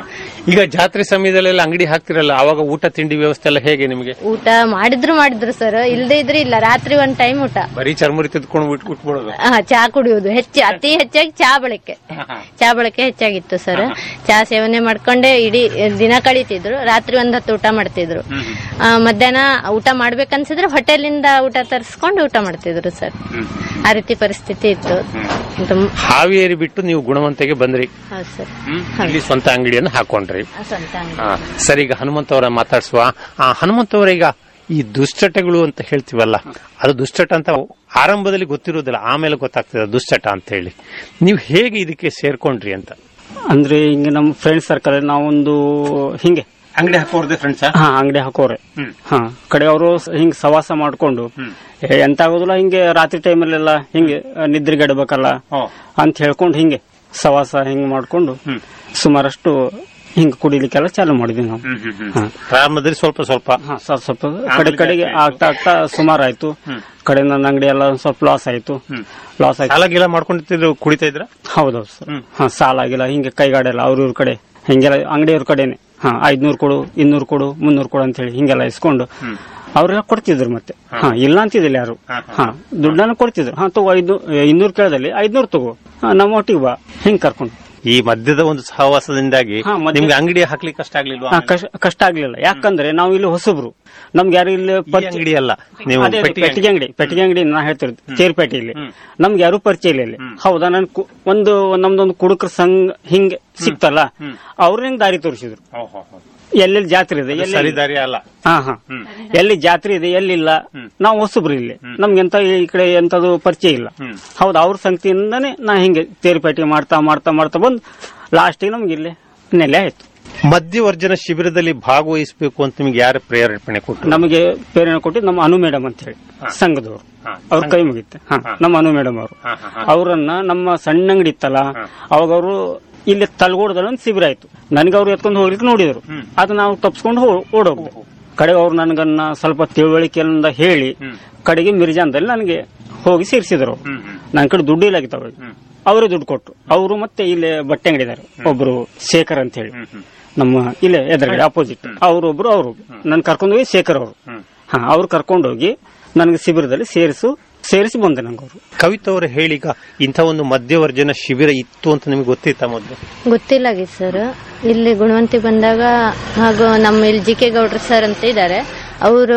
ಈಗ ಜಾತ್ರೆ ಸಮಯದಲ್ಲೆಲ್ಲ ಅಂಗಡಿ ಹಾಕ್ತಿರಲ್ಲ ಅವಾಗ ಊಟ ತಿಂಡಿ ವ್ಯವಸ್ಥೆ ಎಲ್ಲ ಹೇಗೆ ನಿಮಗೆ ಊಟ ಮಾಡಿದ್ರು ಮಾಡಿದ್ರು ಸರ್ ಇಲ್ದೇ ಇದ್ರೆ ಇಲ್ಲ ರಾತ್ರಿ ಒಂದ್ ಟೈಮ್ ಊಟ ಬರೀ ಚರ್ಮುರಿ ತೆಗೆದುಕೊಂಡು ಬಿಟ್ಟು ಬಿಟ್ಬಿಡೋದು ಆ, ಚಾ ಕುಡಿಯುವುದು ಹೆಚ್ಚು ಅತಿ ಹೆಚ್ಚಾಗಿ ಚಾ ಬಳಕೆ ಚಾ ಬಳಕೆ ಹೆಚ್ಚಾಗಿತ್ತು ಸರ್ ಚಾ ಸೇವನೆ ಮಾಡ್ಕೊಂಡೆ ಇಡೀ ದಿನ ಕಳೀತಿದ್ರು ರಾತ್ರಿ ಒಂದ್ ಹೊತ್ತು ಊಟ ಮಾಡ್ತಿದ್ರು ಆ, ಮಧ್ಯಾಹ್ನ ಊಟ ಮಾಡ್ಬೇಕನ್ಸಿದ್ರೆ ಹೋಟೆಲಿಂದ ಊಟ ತರಿಸ್ಕೊಂಡು ಊಟ ಮಾಡ್ತಿದ್ರು ಸರ್ ಆ ರೀತಿ ಪರಿಸ್ಥಿತಿ ಇತ್ತು ತುಂಬ- ಹಾವೇರಿ ಬಿಟ್ಟು ನೀವು ಗುಣವಂತೆಗೆ ಬಂದ್ರಿ ಹೌದು ಸರ್ ಇಲ್ಲಿ ಸ್ವಂತ ಅಂಗಡಿಯನ್ನು ಹಾಕೊಂಡ್ರಿ ಸ್ವಂತ ಅಂಗಡಿ. ಆ, ಸರಿ ಈಗ ಹನುಮಂತ ಅವರ ಮಾತಾಡ್ಸುವ ಆ, ಹನುಮಂತ ಅವರ ಈಗ ಈ ದುಶ್ಚಟಗಳು ಅಂತ ಹೇಳ್ತೀವಲ್ಲ ಅದು ದುಶ್ಚಟ ಅಂತ ಆರಂಭದಲ್ಲಿ ಗೊತ್ತಿರೋದಿಲ್ಲ ಆಮೇಲೆ ಗೊತ್ತಾಗ್ತದೆ ದುಶ್ಚಟ ಅಂತ ಹೇಳಿ ನೀವು ಹೇಗೆ ಇದಕ್ಕೆ ಸೇರ್ಕೊಂಡ್ರಿ ಅಂತ ಅಂದ್ರೆ ಹಿಂಗೆ ನಮ್ಮ ಫ್ರೆಂಡ್ ಸರ್ಕಲ್ ನಾವೊಂದು ಹಿಂಗೆ ಅಂಗಡಿ ಹಾಕೋರ್ದೆ ಫ್ರೆಂಡ್ಸ್ ಹಾ ಅಂಗಡಿ ಹಾಕೋರೆ ಹಾ ಕಡೆ ಅವರು ಹಿಂಗ್ ಸವಾಸ ಮಾಡ್ಕೊಂಡು ಏ, ಎಂತ ಆಗೋದಿಲ್ಲ ಹಿಂಗೆ ರಾತ್ರಿ ಟೈಮಲ್ಲೆಲ್ಲ ಹಿಂಗೆ ಆ, ನಿದ್ರೆಗೆಡಬೇಕಲ್ಲ ಅಂತ ಹೇಳ್ಕೊಂಡು ಹಿಂಗೆ ಸವಾಸ ಹಿಂಗ್ ಮಾಡ್ಕೊಂಡು ಸುಮಾರಷ್ಟು ಹಿಂಗ್ ಕುಡಿಲಿಕ್ಕೆಲ್ಲ ಚಾಲು ಮಾಡಿದ್ವಿ ನಾವು ಹಾ. ಪ್ರಾರಂಭದಲ್ಲಿ ಸ್ವಲ್ಪ ಸ್ವಲ್ಪ ಹಾ, ಸ್ವಲ್ಪ ಸ್ವಲ್ಪ ಕಡೆ ಕಡೆಗೆ ಆಗ್ತಾ ಆಗ್ತಾ ಸುಮಾರು ಆಯ್ತು ಕಡೆ ನನ್ನ ಅಂಗಡಿ ಎಲ್ಲ ಒಂದ್ ಸ್ವಲ್ಪ ಲಾಸ್ ಆಯ್ತು ಲಾಸ್ ಆಯ್ತು ಸಾಲ ಗೀಲ ಮಾಡ್ಕೊಂಡಿದ್ರು ಕುಡಿತಾ ಇದ್ರ ಹೌದೌದು ಸರ್ ಹಾ ಸಾಲ ಆಗಿಲ್ಲ ಹಿಂಗೆ ಕೈಗಾಡೆಲ್ಲ ಅವ್ರ ಇವ್ರ ಕಡೆ ಹಿಂಗೆಲ್ಲ ಅಂಗಡಿಯವ್ರ ಕಡೆನೆ ಹಾ ಐದ್ನೂರು ಕೊಡು ಇನ್ನೂರು ಕೊಡು ಮುನ್ನೂರು ಕೊಡು ಅಂತ ಹೇಳಿ ಹಿಂಗೆಲ್ಲ ಇಸ್ಕೊಂಡು ಅವ್ರೆಲ್ಲ ಕೊಡ್ತಿದ್ರು ಮತ್ತೆ ಹಾ ಇಲ್ಲ ಅಂತಿದ್ದಿಲ್ಲ ಯಾರು ಹಾ ದುಡ್ಡನ್ನ ಕೊಡ್ತಿದ್ರು ಹಾ ತಗೋ ಐದು ಇನ್ನೂರು ಕೇಳದಲ್ಲಿ ಐದ್ನೂರು ತಗೋ ಹಾ ನಮ್ಮ ಒಟ್ಟಿಗೆ ಬಾ ಹಿಂಗ್ ಕರ್ಕೊಂಡು ಈ ಮಧ್ಯದ ಒಂದು ಸಹವಾಸದಿಂದಾಗಿ ಹಾ, ಮಧ್ಯ- ನಿಮ್ಗೆ ಅಂಗಡಿ ಹಾಕ್ಲಿಕ್ಕೆ ಕಷ್ಟ ಆಗ್ಲಿಲ್ವಾ ಹಾ, ಕಷ್ಟ- ಕಷ್ಟ ಆಗ್ಲಿಲ್ಲ ಯಾಕಂದ್ರೆ ನಾವು ಇಲ್ಲಿ ಹೊಸಬ್ರು ನಮ್ಗೆ ಯಾರು ಇಲ್ಲಿ ಪರಿಚಯ- ಅಂಗಡಿ ಅಲ್ಲ ನೀವು ಅದೇ ಅದೇ, ಪೆಟ್ಟಿಗೆ ಪೆಟ್ಟಿಗೆ ಅಂಗಡಿ ಪೆಟ್ಟಿಗೆ ಅಂಗಡಿ ನಾ ಹೇಳ್ತಿರೋದು ಚೇರ್ಪೇಟೆಯಲ್ಲಿ ನಮ್ಗೆ ಯಾರು ಪರಿಚಯ ಇಲ್ಲ ಇಲ್ಲಿ ಹೌದಾ ನನ್ ಕು- ಒಂದು ನಮ್ದೊಂದು ಕುಡುಕರ ಸಂಘ ಹಿಂಗೆ ಸಿಕ್ತಲ್ಲ ಅವ್ರು ನಂಗೆ ದಾರಿ ತೋರಿಸಿದ್ರು ಎಲ್ಲೆಲ್ಲಿ ಜಾತ್ರೆ ಇದೆ ಎಲ್ಲಿ ಸರಿ ದಾರಿ ಅಲ್ಲ ಹಾ ಹಾ ಎಲ್ಲಿ ಜಾತ್ರೆ ಇದೆ ಎಲ್ಲಿಲ್ಲ ನಾವು ಹೊಸಬ್ರು ಇಲ್ಲಿ ನಮ್ಗೆ ಎಂತ ಈ ಕಡೆ ಎಂತದು ಪರಿಚಯ ಇಲ್ಲ ಹೌದು ಅವ್ರ ಸಂಗತಿಯಿಂದಾನೇ ನಾ ಹಿಂಗೆ ತೇರಿಪೇಟೆ ಮಾಡ್ತಾ ಮಾಡ್ತಾ ಮಾಡ್ತಾ ಬಂದು ಲಾಸ್ಟಿಗೆ ನಮ್ಗೆ ಇಲ್ಲಿ ನೆಲೆ ಆಯ್ತು ಮಧ್ಯವರ್ಜನ ಶಿಬಿರದಲ್ಲಿ ಭಾಗವಹಿಸಬೇಕು ಅಂತ ನಿಮ್ಗೆ ಯಾರು ಪ್ರೇರೇಪಣೆ ಕೊಟ್ಟರು ನಮಗೆ ಪ್ರೇರಣೆ ಕೊಟ್ಟಿದ್ದು ನಮ್ಮ ಅನು ಮೇಡಮ್ ಅಂತ ಹೇಳಿ ಸಂಘದವರು ಅವ್ರ ಕೈ ಮುಗಿತ್ತೆ ಹಾ ನಮ್ಮ ಅನು ಮೇಡಮ್ ಅವರು ಅವರನ್ನ ನಮ್ಮ ಸಣ್ಣ ಅಂಗಡಿ ಇತ್ತಲ್ಲ ಅವಾಗ ಅವರು ಇಲ್ಲಿ ತಲಗೋಡದಲ್ಲಿ ಒಂದು ಶಿಬಿರ ಆಯ್ತು ನನಗೆ ಅವ್ರು ಎತ್ಕೊಂಡು ಹೋಗ್ಲಿಕ್ಕೆ ನೋಡಿದ್ರು ಅದು ನಾವು ತಪ್ಪಿಸ್ಕೊಂಡು ಓಡೋಗ್ದೆ ಕಡೆಗೆ ಅವ್ರು ನನಗನ್ನ ಸ್ವಲ್ಪ ತಿಳುವಳಿಕೆಯಿಂದ ಹೇಳಿ ಕಡೆಗೆ ಮಿರ್ಜಾನ್ದಲ್ಲಿ ನನಗೆ ಹೋಗಿ ಸೇರಿಸಿದ್ರು ನನ್ನ ಕಡೆ ದುಡ್ಡು ಇಲ್ಲ ಆಗಿತ್ತು ಅವಾಗ ಅವರು ದುಡ್ಡು ಕೊಟ್ರು ಅವರು ಮತ್ತೆ ಇಲ್ಲಿ ಬಟ್ಟೆ ಅಂಗಡಿ ಇದಾರೆ ಒಬ್ರು ಶೇಖರ್ ಅಂತ ಹೇಳಿ ನಮ್ಮ ಇಲ್ಲೇ ಎದುರುಗಡೆ ಅಪೋಸಿಟ್ ಅವರೊಬ್ರು ಅವರು ನನ್ ಕರ್ಕೊಂಡು ಹೋಗಿ ಶೇಖರ್ ಅವರು ಹಾ ಅವ್ರು ಕರ್ಕೊಂಡೋಗಿ ನನಗೆ ಶಿಬಿರದಲ್ಲಿ ಸೇರಿಸು ಸೇರಿಸಿ ಬಂದೆ ನಂಗೆ ಅವರು ಕವಿತಾ ಅವರು ಹೇಳೀಗ ಇಂಥ ಒಂದು ಮಧ್ಯವರ್ಜನ ಶಿಬಿರ ಇತ್ತು ಅಂತ ನಿಮ್ಗೆ ಗೊತ್ತಿತ್ತ ಮೊದಲು ಗೊತ್ತಿಲ್ಲಾಗಿತ್ತು ಸರ್ ಇಲ್ಲಿ ಗುಣವಂತಿ ಬಂದಾಗ ಹಾಗೂ ನಮ್ಮ ಇಲ್ಲಿ ಜಿ ಕೆ ಗೌಡ್ರ ಸರ್ ಅಂತ ಇದ್ದಾರೆ ಅವರು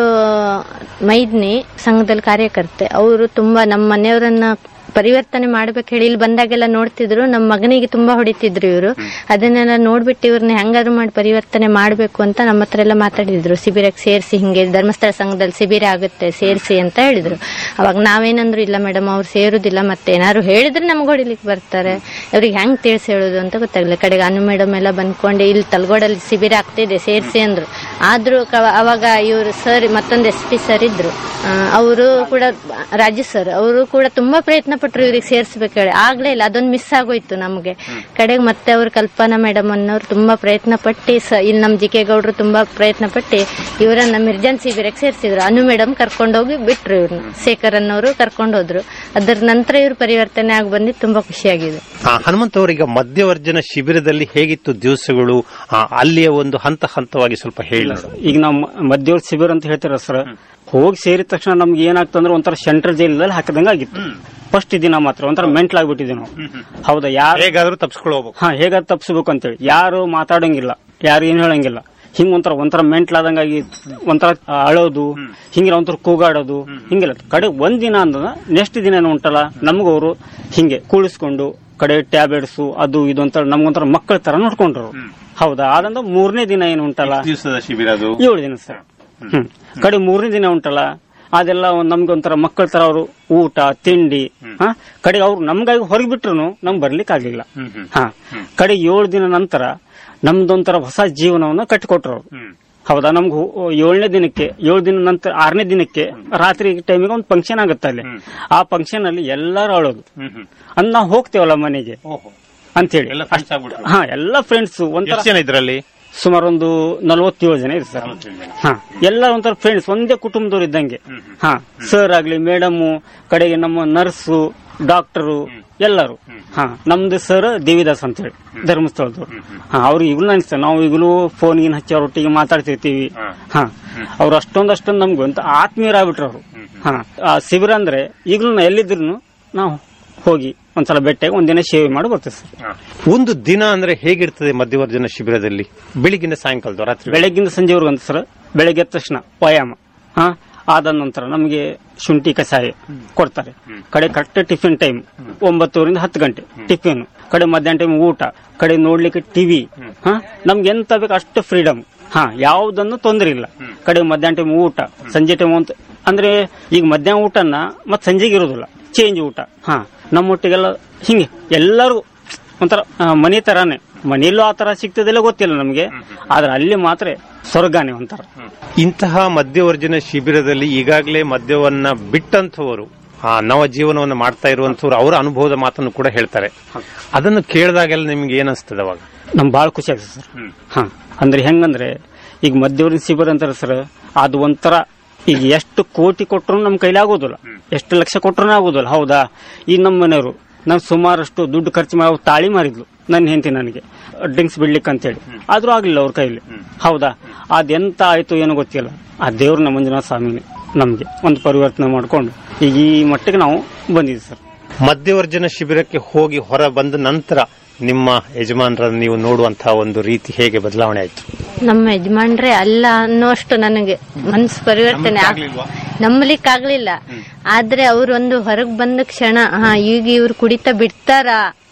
ಮೈದ್ನಿ ಸಂಘದಲ್ಲಿ ಕಾರ್ಯಕರ್ತೆ ಅವರು ತುಂಬಾ ನಮ್ಮ ಮನೆಯವರನ್ನ ಪರಿವರ್ತನೆ ಮಾಡ್ಬೇಕು ಹೇಳಿ ಇಲ್ಲಿ ಬಂದಾಗೆಲ್ಲ ನೋಡ್ತಿದ್ರು ನಮ್ಮ ಮಗನಿಗೆ ತುಂಬಾ ಹೊಡಿತಿದ್ರು ಇವರು ಅದನ್ನೆಲ್ಲ ನೋಡ್ಬಿಟ್ಟು ಇವ್ರನ್ನ ಹೆಂಗಾದ್ರು ಮಾಡಿ ಪರಿವರ್ತನೆ ಮಾಡ್ಬೇಕು ಅಂತ ನಮ್ಮ ಹತ್ರ ಎಲ್ಲ ಮಾತಾಡಿದ್ರು ಶಿಬಿರಕ್ಕೆ ಸೇರಿಸಿ ಹಿಂಗೆ ಧರ್ಮಸ್ಥಳ ಸಂಘದಲ್ಲಿ ಶಿಬಿರ ಆಗುತ್ತೆ ಸೇರಿಸಿ ಅಂತ ಹೇಳಿದ್ರು ಅವಾಗ ನಾವೇನಂದ್ರು ಇಲ್ಲ ಮೇಡಮ್ ಅವ್ರು ಸೇರುದಿಲ್ಲ ಮತ್ತೆ ಏನಾದ್ರು ಹೇಳಿದ್ರೆ ನಮ್ಗೆ ಹೊಡಿಲಿಕ್ಕೆ ಬರ್ತಾರೆ ಅವ್ರಿಗೆ ಹೆಂಗ್ ತಿಳಿಸಿ ಹೇಳೋದು ಅಂತ ಗೊತ್ತಾಗ್ಲಿಲ್ಲ ಕಡೆಗೆ ಅನು ಮೇಡಮ್ ಎಲ್ಲ ಬಂದ್ಕೊಂಡು ಇಲ್ಲಿ ತಲ್ಗೋಡಲ್ಲಿ ಶಿಬಿರ ಆಗ್ತಿದೆ ಸೇರಿಸಿ ಅಂದ್ರು ಆದ್ರೂ ಕ- ಅವಾಗ ಇವರು ಸರ್ ಮತ್ತೊಂದು ಎಸ್ ಪಿ ಸರ್ ಇದ್ರು ಅವರು ಕೂಡ ರಾಜು ಸರ್ ಅವರು ಕೂಡ ತುಂಬಾ ಪ್ರಯತ್ನ ಪಟ್ರು ಇವ್ರಿಗೆ ಸೇರ್ಸ್ಬೇಕು ಹೇಳಿ ಆಗ್ಲೇ ಇಲ್ಲ ಅದೊಂದು ಮಿಸ್ ಆಗೋಯ್ತು ನಮ್ಗೆ ಕಡೆಗೆ ಮತ್ತೆ ಅವ್ರು ಕಲ್ಪನಾ ಮೇಡಮ್ ಅನ್ನೋರು ತುಂಬಾ ಪ್ರಯತ್ನ ಪಟ್ಟಿ ಸ ಇಲ್ಲಿ ನಮ್ ಜಿ ಕೆ ಗೌಡ್ರು ತುಂಬಾ ಪ್ರಯತ್ನ ಪಟ್ಟಿ ಇವರನ್ನ ಮಿರ್ಜಾನ್ ಶಿಬಿರಕ್ಕೆ ಸೇರಿಸಿದ್ರು ಅನು ಮೇಡಮ್ ಕರ್ಕೊಂಡೋಗಿ ಬಿಟ್ರು ಇವ್ರನ್ನ ಶೇಖರ್ ಅನ್ನೋರು ಕರ್ಕೊಂಡು ಹೋದ್ರು ಅದ್ರ ನಂತರ ಇವ್ರು ಪರಿವರ್ತನೆ ಆಗಿ ಬಂದಿದ್ದು ತುಂಬಾ ಖುಷಿಯಾಗಿದೆ ಆ, ಹನುಮಂತ್ ಅವರೀಗ ಮಧ್ಯವರ್ಜನ ಶಿಬಿರದಲ್ಲಿ ಹೇಗಿತ್ತು ದಿವಸಗಳು ಆ, ಅಲ್ಲಿಯ ಒಂದು ಹಂತ ಹಂತವಾಗಿ ಸ್ವಲ್ಪ ಹೇಳಿ ನೋಡು. ಈಗ ನಾವು ಮಧ್ಯವರ್ತಿ ಶಿಬಿರ ಅಂತ ಹೇಳ್ತಾರ ಸರ್ ಹೋಗಿ ಸೇರಿದ ತಕ್ಷಣ ನಮ್ಗೆ ಏನಾಗ್ತಂದ್ರೆ ಒಂಥರ ಸೆಂಟ್ರಲ್ ಜೈಲಲ್ಲಿ ಹಾಕಿದಂಗ ಆಗಿತ್ತು ಫಸ್ಟ್ ದಿನ ಮಾತ್ರ ಒಂಥರ ಮೆಂಟ್ಲ್ ಆಗ್ಬಿಟ್ಟಿದ್ವಿ ನಾವು ಹೌದಾ ಯಾರು ಹೇಗಾದ್ರೂ ತಪ್ಸ್ಕೊಳ್ಳೋಬೇಕು ಹಾ ಹೇಗಾದ್ರು ತಪ್ಪಿಸ್ಬೇಕು ಅಂತೇಳಿ ಯಾರು ಮಾತಾಡಂಗಿಲ್ಲ ಯಾರು ಏನ್ ಹೇಳಂಗಿಲ್ಲ ಹಿಂಗ್ ಒಂಥರ ಒಂಥರ ಮೆಂಟ್ಲ್ ಆದಂಗಾಗಿ ಒಂಥರ ಆ, ಅಳೋದು ಹಿಂಗಿಲ್ಲ ಒಂಥರ ಕೂಗಾಡೋದು ಹಿಂಗಿಲ್ಲ ಕಡೆ ಒಂದ್ ದಿನ ಅಂದ ನೆಕ್ಸ್ಟ್ ದಿನ ಏನು ಉಂಟಲ್ಲ ನಮಗವರು ಹಿಂಗೆ ಕೂಳಿಸ್ಕೊಂಡು ಕಡೆ ಟ್ಯಾಬ್ಲೆಟ್ಸ್ ಅದು ಇದು ಅಂತ ನಮ್ಗೊಂಥರ ಮಕ್ಕಳ ತರ ನೋಡ್ಕೊಂಡ್ರು ಹೌದಾ ಆದಂದ ಮೂರನೇ ದಿನ ಏನು ಉಂಟಲ್ಲ ದಿವಸದ ಶಿಬಿರ ಅದು ಏಳು ದಿನ ಸರ್ ಹ್ಮ್ ಕಡೆ ಮೂರನೇ ದಿನ ಉಂಟಲ್ಲ ಅದೆಲ್ಲ ಒಂದ್ ನಮ್ಗೆ ಒಂಥರ ಮಕ್ಕಳ ತರ ಅವರು ಊಟ ತಿಂಡಿ ಹಾ ಕಡೆ ಅವ್ರು ನಮ್ಗಾಗಿ ಹೊರಗೆ ಬಿಟ್ರು ನಮ್ಗೆ ಬರ್ಲಿಕ್ಕೆ ಆಗ್ಲಿಲ್ಲ ಹಾ ಕಡೆ ಏಳು ದಿನ ನಂತರ ನಮ್ದೊಂಥರ ಹೊಸ ಜೀವನವನ್ನ ಕಟ್ಟಿಕೊಟ್ರು ಅವ್ರು ಹೌದಾ ನಮ್ಗೆ ಹೋ- ಏಳನೇ ದಿನಕ್ಕೆ ಏಳು ದಿನ ನಂತರ ಆರನೇ ದಿನಕ್ಕೆ ರಾತ್ರಿ ಟೈಮಿಗೆ ಒಂದು ಫಂಕ್ಷನ್ ಆಗುತ್ತೆ ಅಲ್ಲಿ ಆ ಫಂಕ್ಷನ್ ಅಲ್ಲಿ ಎಲ್ಲರೂ ಅಳೋದು ಅಂದ್ ನಾವು ಹೋಗ್ತೇವಲ್ಲ ಮನೆಗೆ ಅಂತೇಳಿ ಹಾ ಎಲ್ಲ ಫ್ರೆಂಡ್ಸ್ ಒಂಥರ ಎಷ್ಟು ಜನ ಇದ್ರಲ್ಲಿ ಸುಮಾರು ಒಂದು ನಲವತ್ತೇಳು ಜನ ಇದೆ ಸರ್ ಹಾ ಎಲ್ಲ ಒಂಥರ ಫ್ರೆಂಡ್ಸ್ ಒಂದೇ ಕುಟುಂಬದವ್ರು ಇದ್ದಂಗೆ ಹಾ ಸರ್ ಆಗ್ಲಿ ಮೇಡಮ್ ಕಡೆಗೆ ನಮ್ಮ ನರ್ಸು ಡಾಕ್ಟರು ಎಲ್ಲರೂ ಹಾ ನಮ್ದು ಸರ್ ದೇವಿದಾಸ್ ಅಂತ ಹೇಳಿ ಧರ್ಮಸ್ಥಳದವ್ರು ಹಾ ಅವ್ರು ಈಗಲೂ ಅನಿಸ್ತಾರೆ ನಾವು ಈಗಲೂ ಫೋನ್ ಗಿನ್ ಹಚ್ಚಿ ಅವ್ರೊಟ್ಟಿಗೆ ಮಾತಾಡ್ತಿರ್ತೀವಿ ಹಾ ಅವ್ರು ಅಷ್ಟೊಂದು ಅಷ್ಟೊಂದು ನಮ್ಗೆ ಅಂತ ಆತ್ಮೀಯರಾಗ್ಬಿಟ್ರು ಅವರು ಹಾ ಆ ಶಿಬಿರ ಅಂದ್ರೆ ಈಗಲೂ ಎಲ್ಲಿದ್ರು ನಾವು ಹೋಗಿ ಒಂದ್ಸಲ ಭೇಟಿಯಾಗಿ ಒಂದಿನ ಸೇವೆ ಮಾಡಿ ಬರ್ತೇವೆ ಸರ್ ಒಂದು ದಿನ ಅಂದ್ರೆ ಹೇಗಿರ್ತದೆ ಮಧ್ಯವರ್ಜನ ಶಿಬಿರದಲ್ಲಿ ಬೆಳಿಗ್ಗಿಂದ ಸಾಯಂಕಾಲದ ರಾತ್ರಿ ಬೆಳಗ್ಗಿಂದ ಸಂಜೆವರೆಗೂ ಅಂತ ಸರ್ ಬೆಳಗ್ಗೆ ಎದ್ದ ತಕ್ಷಣ ವ್ಯಾಯಾಮ ಹಾ ಆದ ನಂತರ ನಮಗೆ ಶುಂಠಿ ಕಷಾಯ ಕೊಡ್ತಾರೆ ಕಡೆ ಕರೆಕ್ಟ್ ಟಿಫಿನ್ ಟೈಮ್ ಒಂಬತ್ತುವರಿಂದ ಹತ್ತು ಗಂಟೆ ಟಿಫಿನ್ ಕಡೆ ಮಧ್ಯಾಹ್ನ ಟೈಮ್ ಊಟ ಕಡೆ ನೋಡ್ಲಿಕ್ಕೆ ಟಿವಿ ಹಾ ನಮ್ಗೆ ಎಂತ ಬೇಕು ಅಷ್ಟು ಫ್ರೀಡಮ್ ಹಾ ಯಾವುದನ್ನು ತೊಂದರೆ ಇಲ್ಲ ಕಡೆ ಮಧ್ಯಾಹ್ನ ಟೈಮ್ ಊಟ ಸಂಜೆ ಟೈಮ್ ಅಂತ ಅಂದ್ರೆ ಈಗ ಮಧ್ಯಾಹ್ನ ಊಟನ ಮತ್ ಸಂಜೆಗೆ ಇರೋದಿಲ್ಲ ಚೇಂಜ್ ಊಟ ಹಾ ನಮ್ಮೊಟ್ಟಿಗೆಲ್ಲ ಹಿಂಗೆ ಎಲ್ಲರೂ ಒಂಥರ ಆ, ಮನೆ ತರಾನೇ ಮನೆಯಲ್ಲೂ ಆ ತರ ಸಿಗ್ತದಿಲ್ಲ ಗೊತ್ತಿಲ್ಲ ನಮ್ಗೆ ಆದ್ರೆ ಅಲ್ಲಿ ಮಾತ್ರ ಸ್ವರ್ಗಾನೆ ಒಂಥರ ಇಂತಹ ಮಧ್ಯವರ್ಜನ ಶಿಬಿರದಲ್ಲಿ ಈಗಾಗಲೇ ಮದ್ಯವನ್ನ ಬಿಟ್ಟಂತವರು ಆ ನವ ಜೀವನವನ್ನ ಮಾಡ್ತಾ ಇರುವಂತವ್ರು ಅವರ ಅನುಭವದ ಮಾತನ್ನು ಕೂಡ ಹೇಳ್ತಾರೆ ಅದನ್ನು ಕೇಳಿದಾಗೆಲ್ಲ ನಿಮ್ಗೆ ಏನಿಸ್ತದೆ ಅವಾಗ ನಮ್ ಬಾಳ ಖುಷಿ ಆಗ್ತದೆ ಸರ್ ಹಾ ಅಂದ್ರೆ ಹೆಂಗಂದ್ರೆ ಈಗ ಮಧ್ಯವರ್ತಿ ಶಿಬಿರ ಅಂತಾರೆ ಸರ್ ಅದು ಒಂಥರ ಈಗ ಎಷ್ಟು ಕೋಟಿ ಕೊಟ್ಟರು ನಮ್ ಕೈಲಿ ಆಗೋದಿಲ್ಲ ಎಷ್ಟು ಲಕ್ಷ ಕೊಟ್ಟರು ಆಗೋದಿಲ್ಲ ಹೌದಾ ಈ ನಮ್ಮ ಮನೆಯವರು ನಾನು ಸುಮಾರಷ್ಟು ದುಡ್ಡು ಖರ್ಚು ಮಾಡಿ ಅವ್ರು ತಾಳಿ ಮಾರಿದ್ಲು ನನ್ನ ಹೆಂಡತಿ ನನಗೆ ಡ್ರಿಂಕ್ಸ್ ಬಿಡ್ಲಿಕ್ಕೆ ಅಂತೇಳಿ ಆದ್ರೂ ಆಗ್ಲಿಲ್ಲ ಅವ್ರ ಕೈಲಿ ಹೌದಾ ಅದೆಂತ ಆಯ್ತು ಏನೋ ಗೊತ್ತಿಲ್ಲ ಆ ದೇವ್ರನ್ನ ಮಂಜುನಾಥ ಸ್ವಾಮಿನೇ ನಮ್ಗೆ ಒಂದು ಪರಿವರ್ತನೆ ಮಾಡ್ಕೊಂಡು ಈಗ ಈ ಮಟ್ಟಿಗೆ ನಾವು ಬಂದಿದ್ದೀವಿ ಸರ್ ಮಧ್ಯವರ್ಜನ ಶಿಬಿರಕ್ಕೆ ಹೋಗಿ ಹೊರ ಬಂದ ನಂತರ ನಿಮ್ಮ ಯಜಮಾನರನ್ನು ನೀವು ನೋಡುವಂತಹ ಒಂದು ರೀತಿ ಹೇಗೆ ಬದಲಾವಣೆ ಆಯ್ತು ನಮ್ಮ ಯಜಮಾನ್ರೆ ಅಲ್ಲ ಅನ್ನೋಷ್ಟು ನನಗೆ ಮನ್ಸು ಪರಿವರ್ತನೆ ಆಗ್- ನಂಬಲಿಕ್ಕಾಗ್ಲಿಲ್ಲ ಆದ್ರೆ ಅವ್ರು ಒಂದು ಹೊರಗ್ ಬಂದ ಕ್ಷಣ ಹಾ ಈಗ ಇವ್ರು ಕುಡಿತ ಬಿಡ್ತಾರ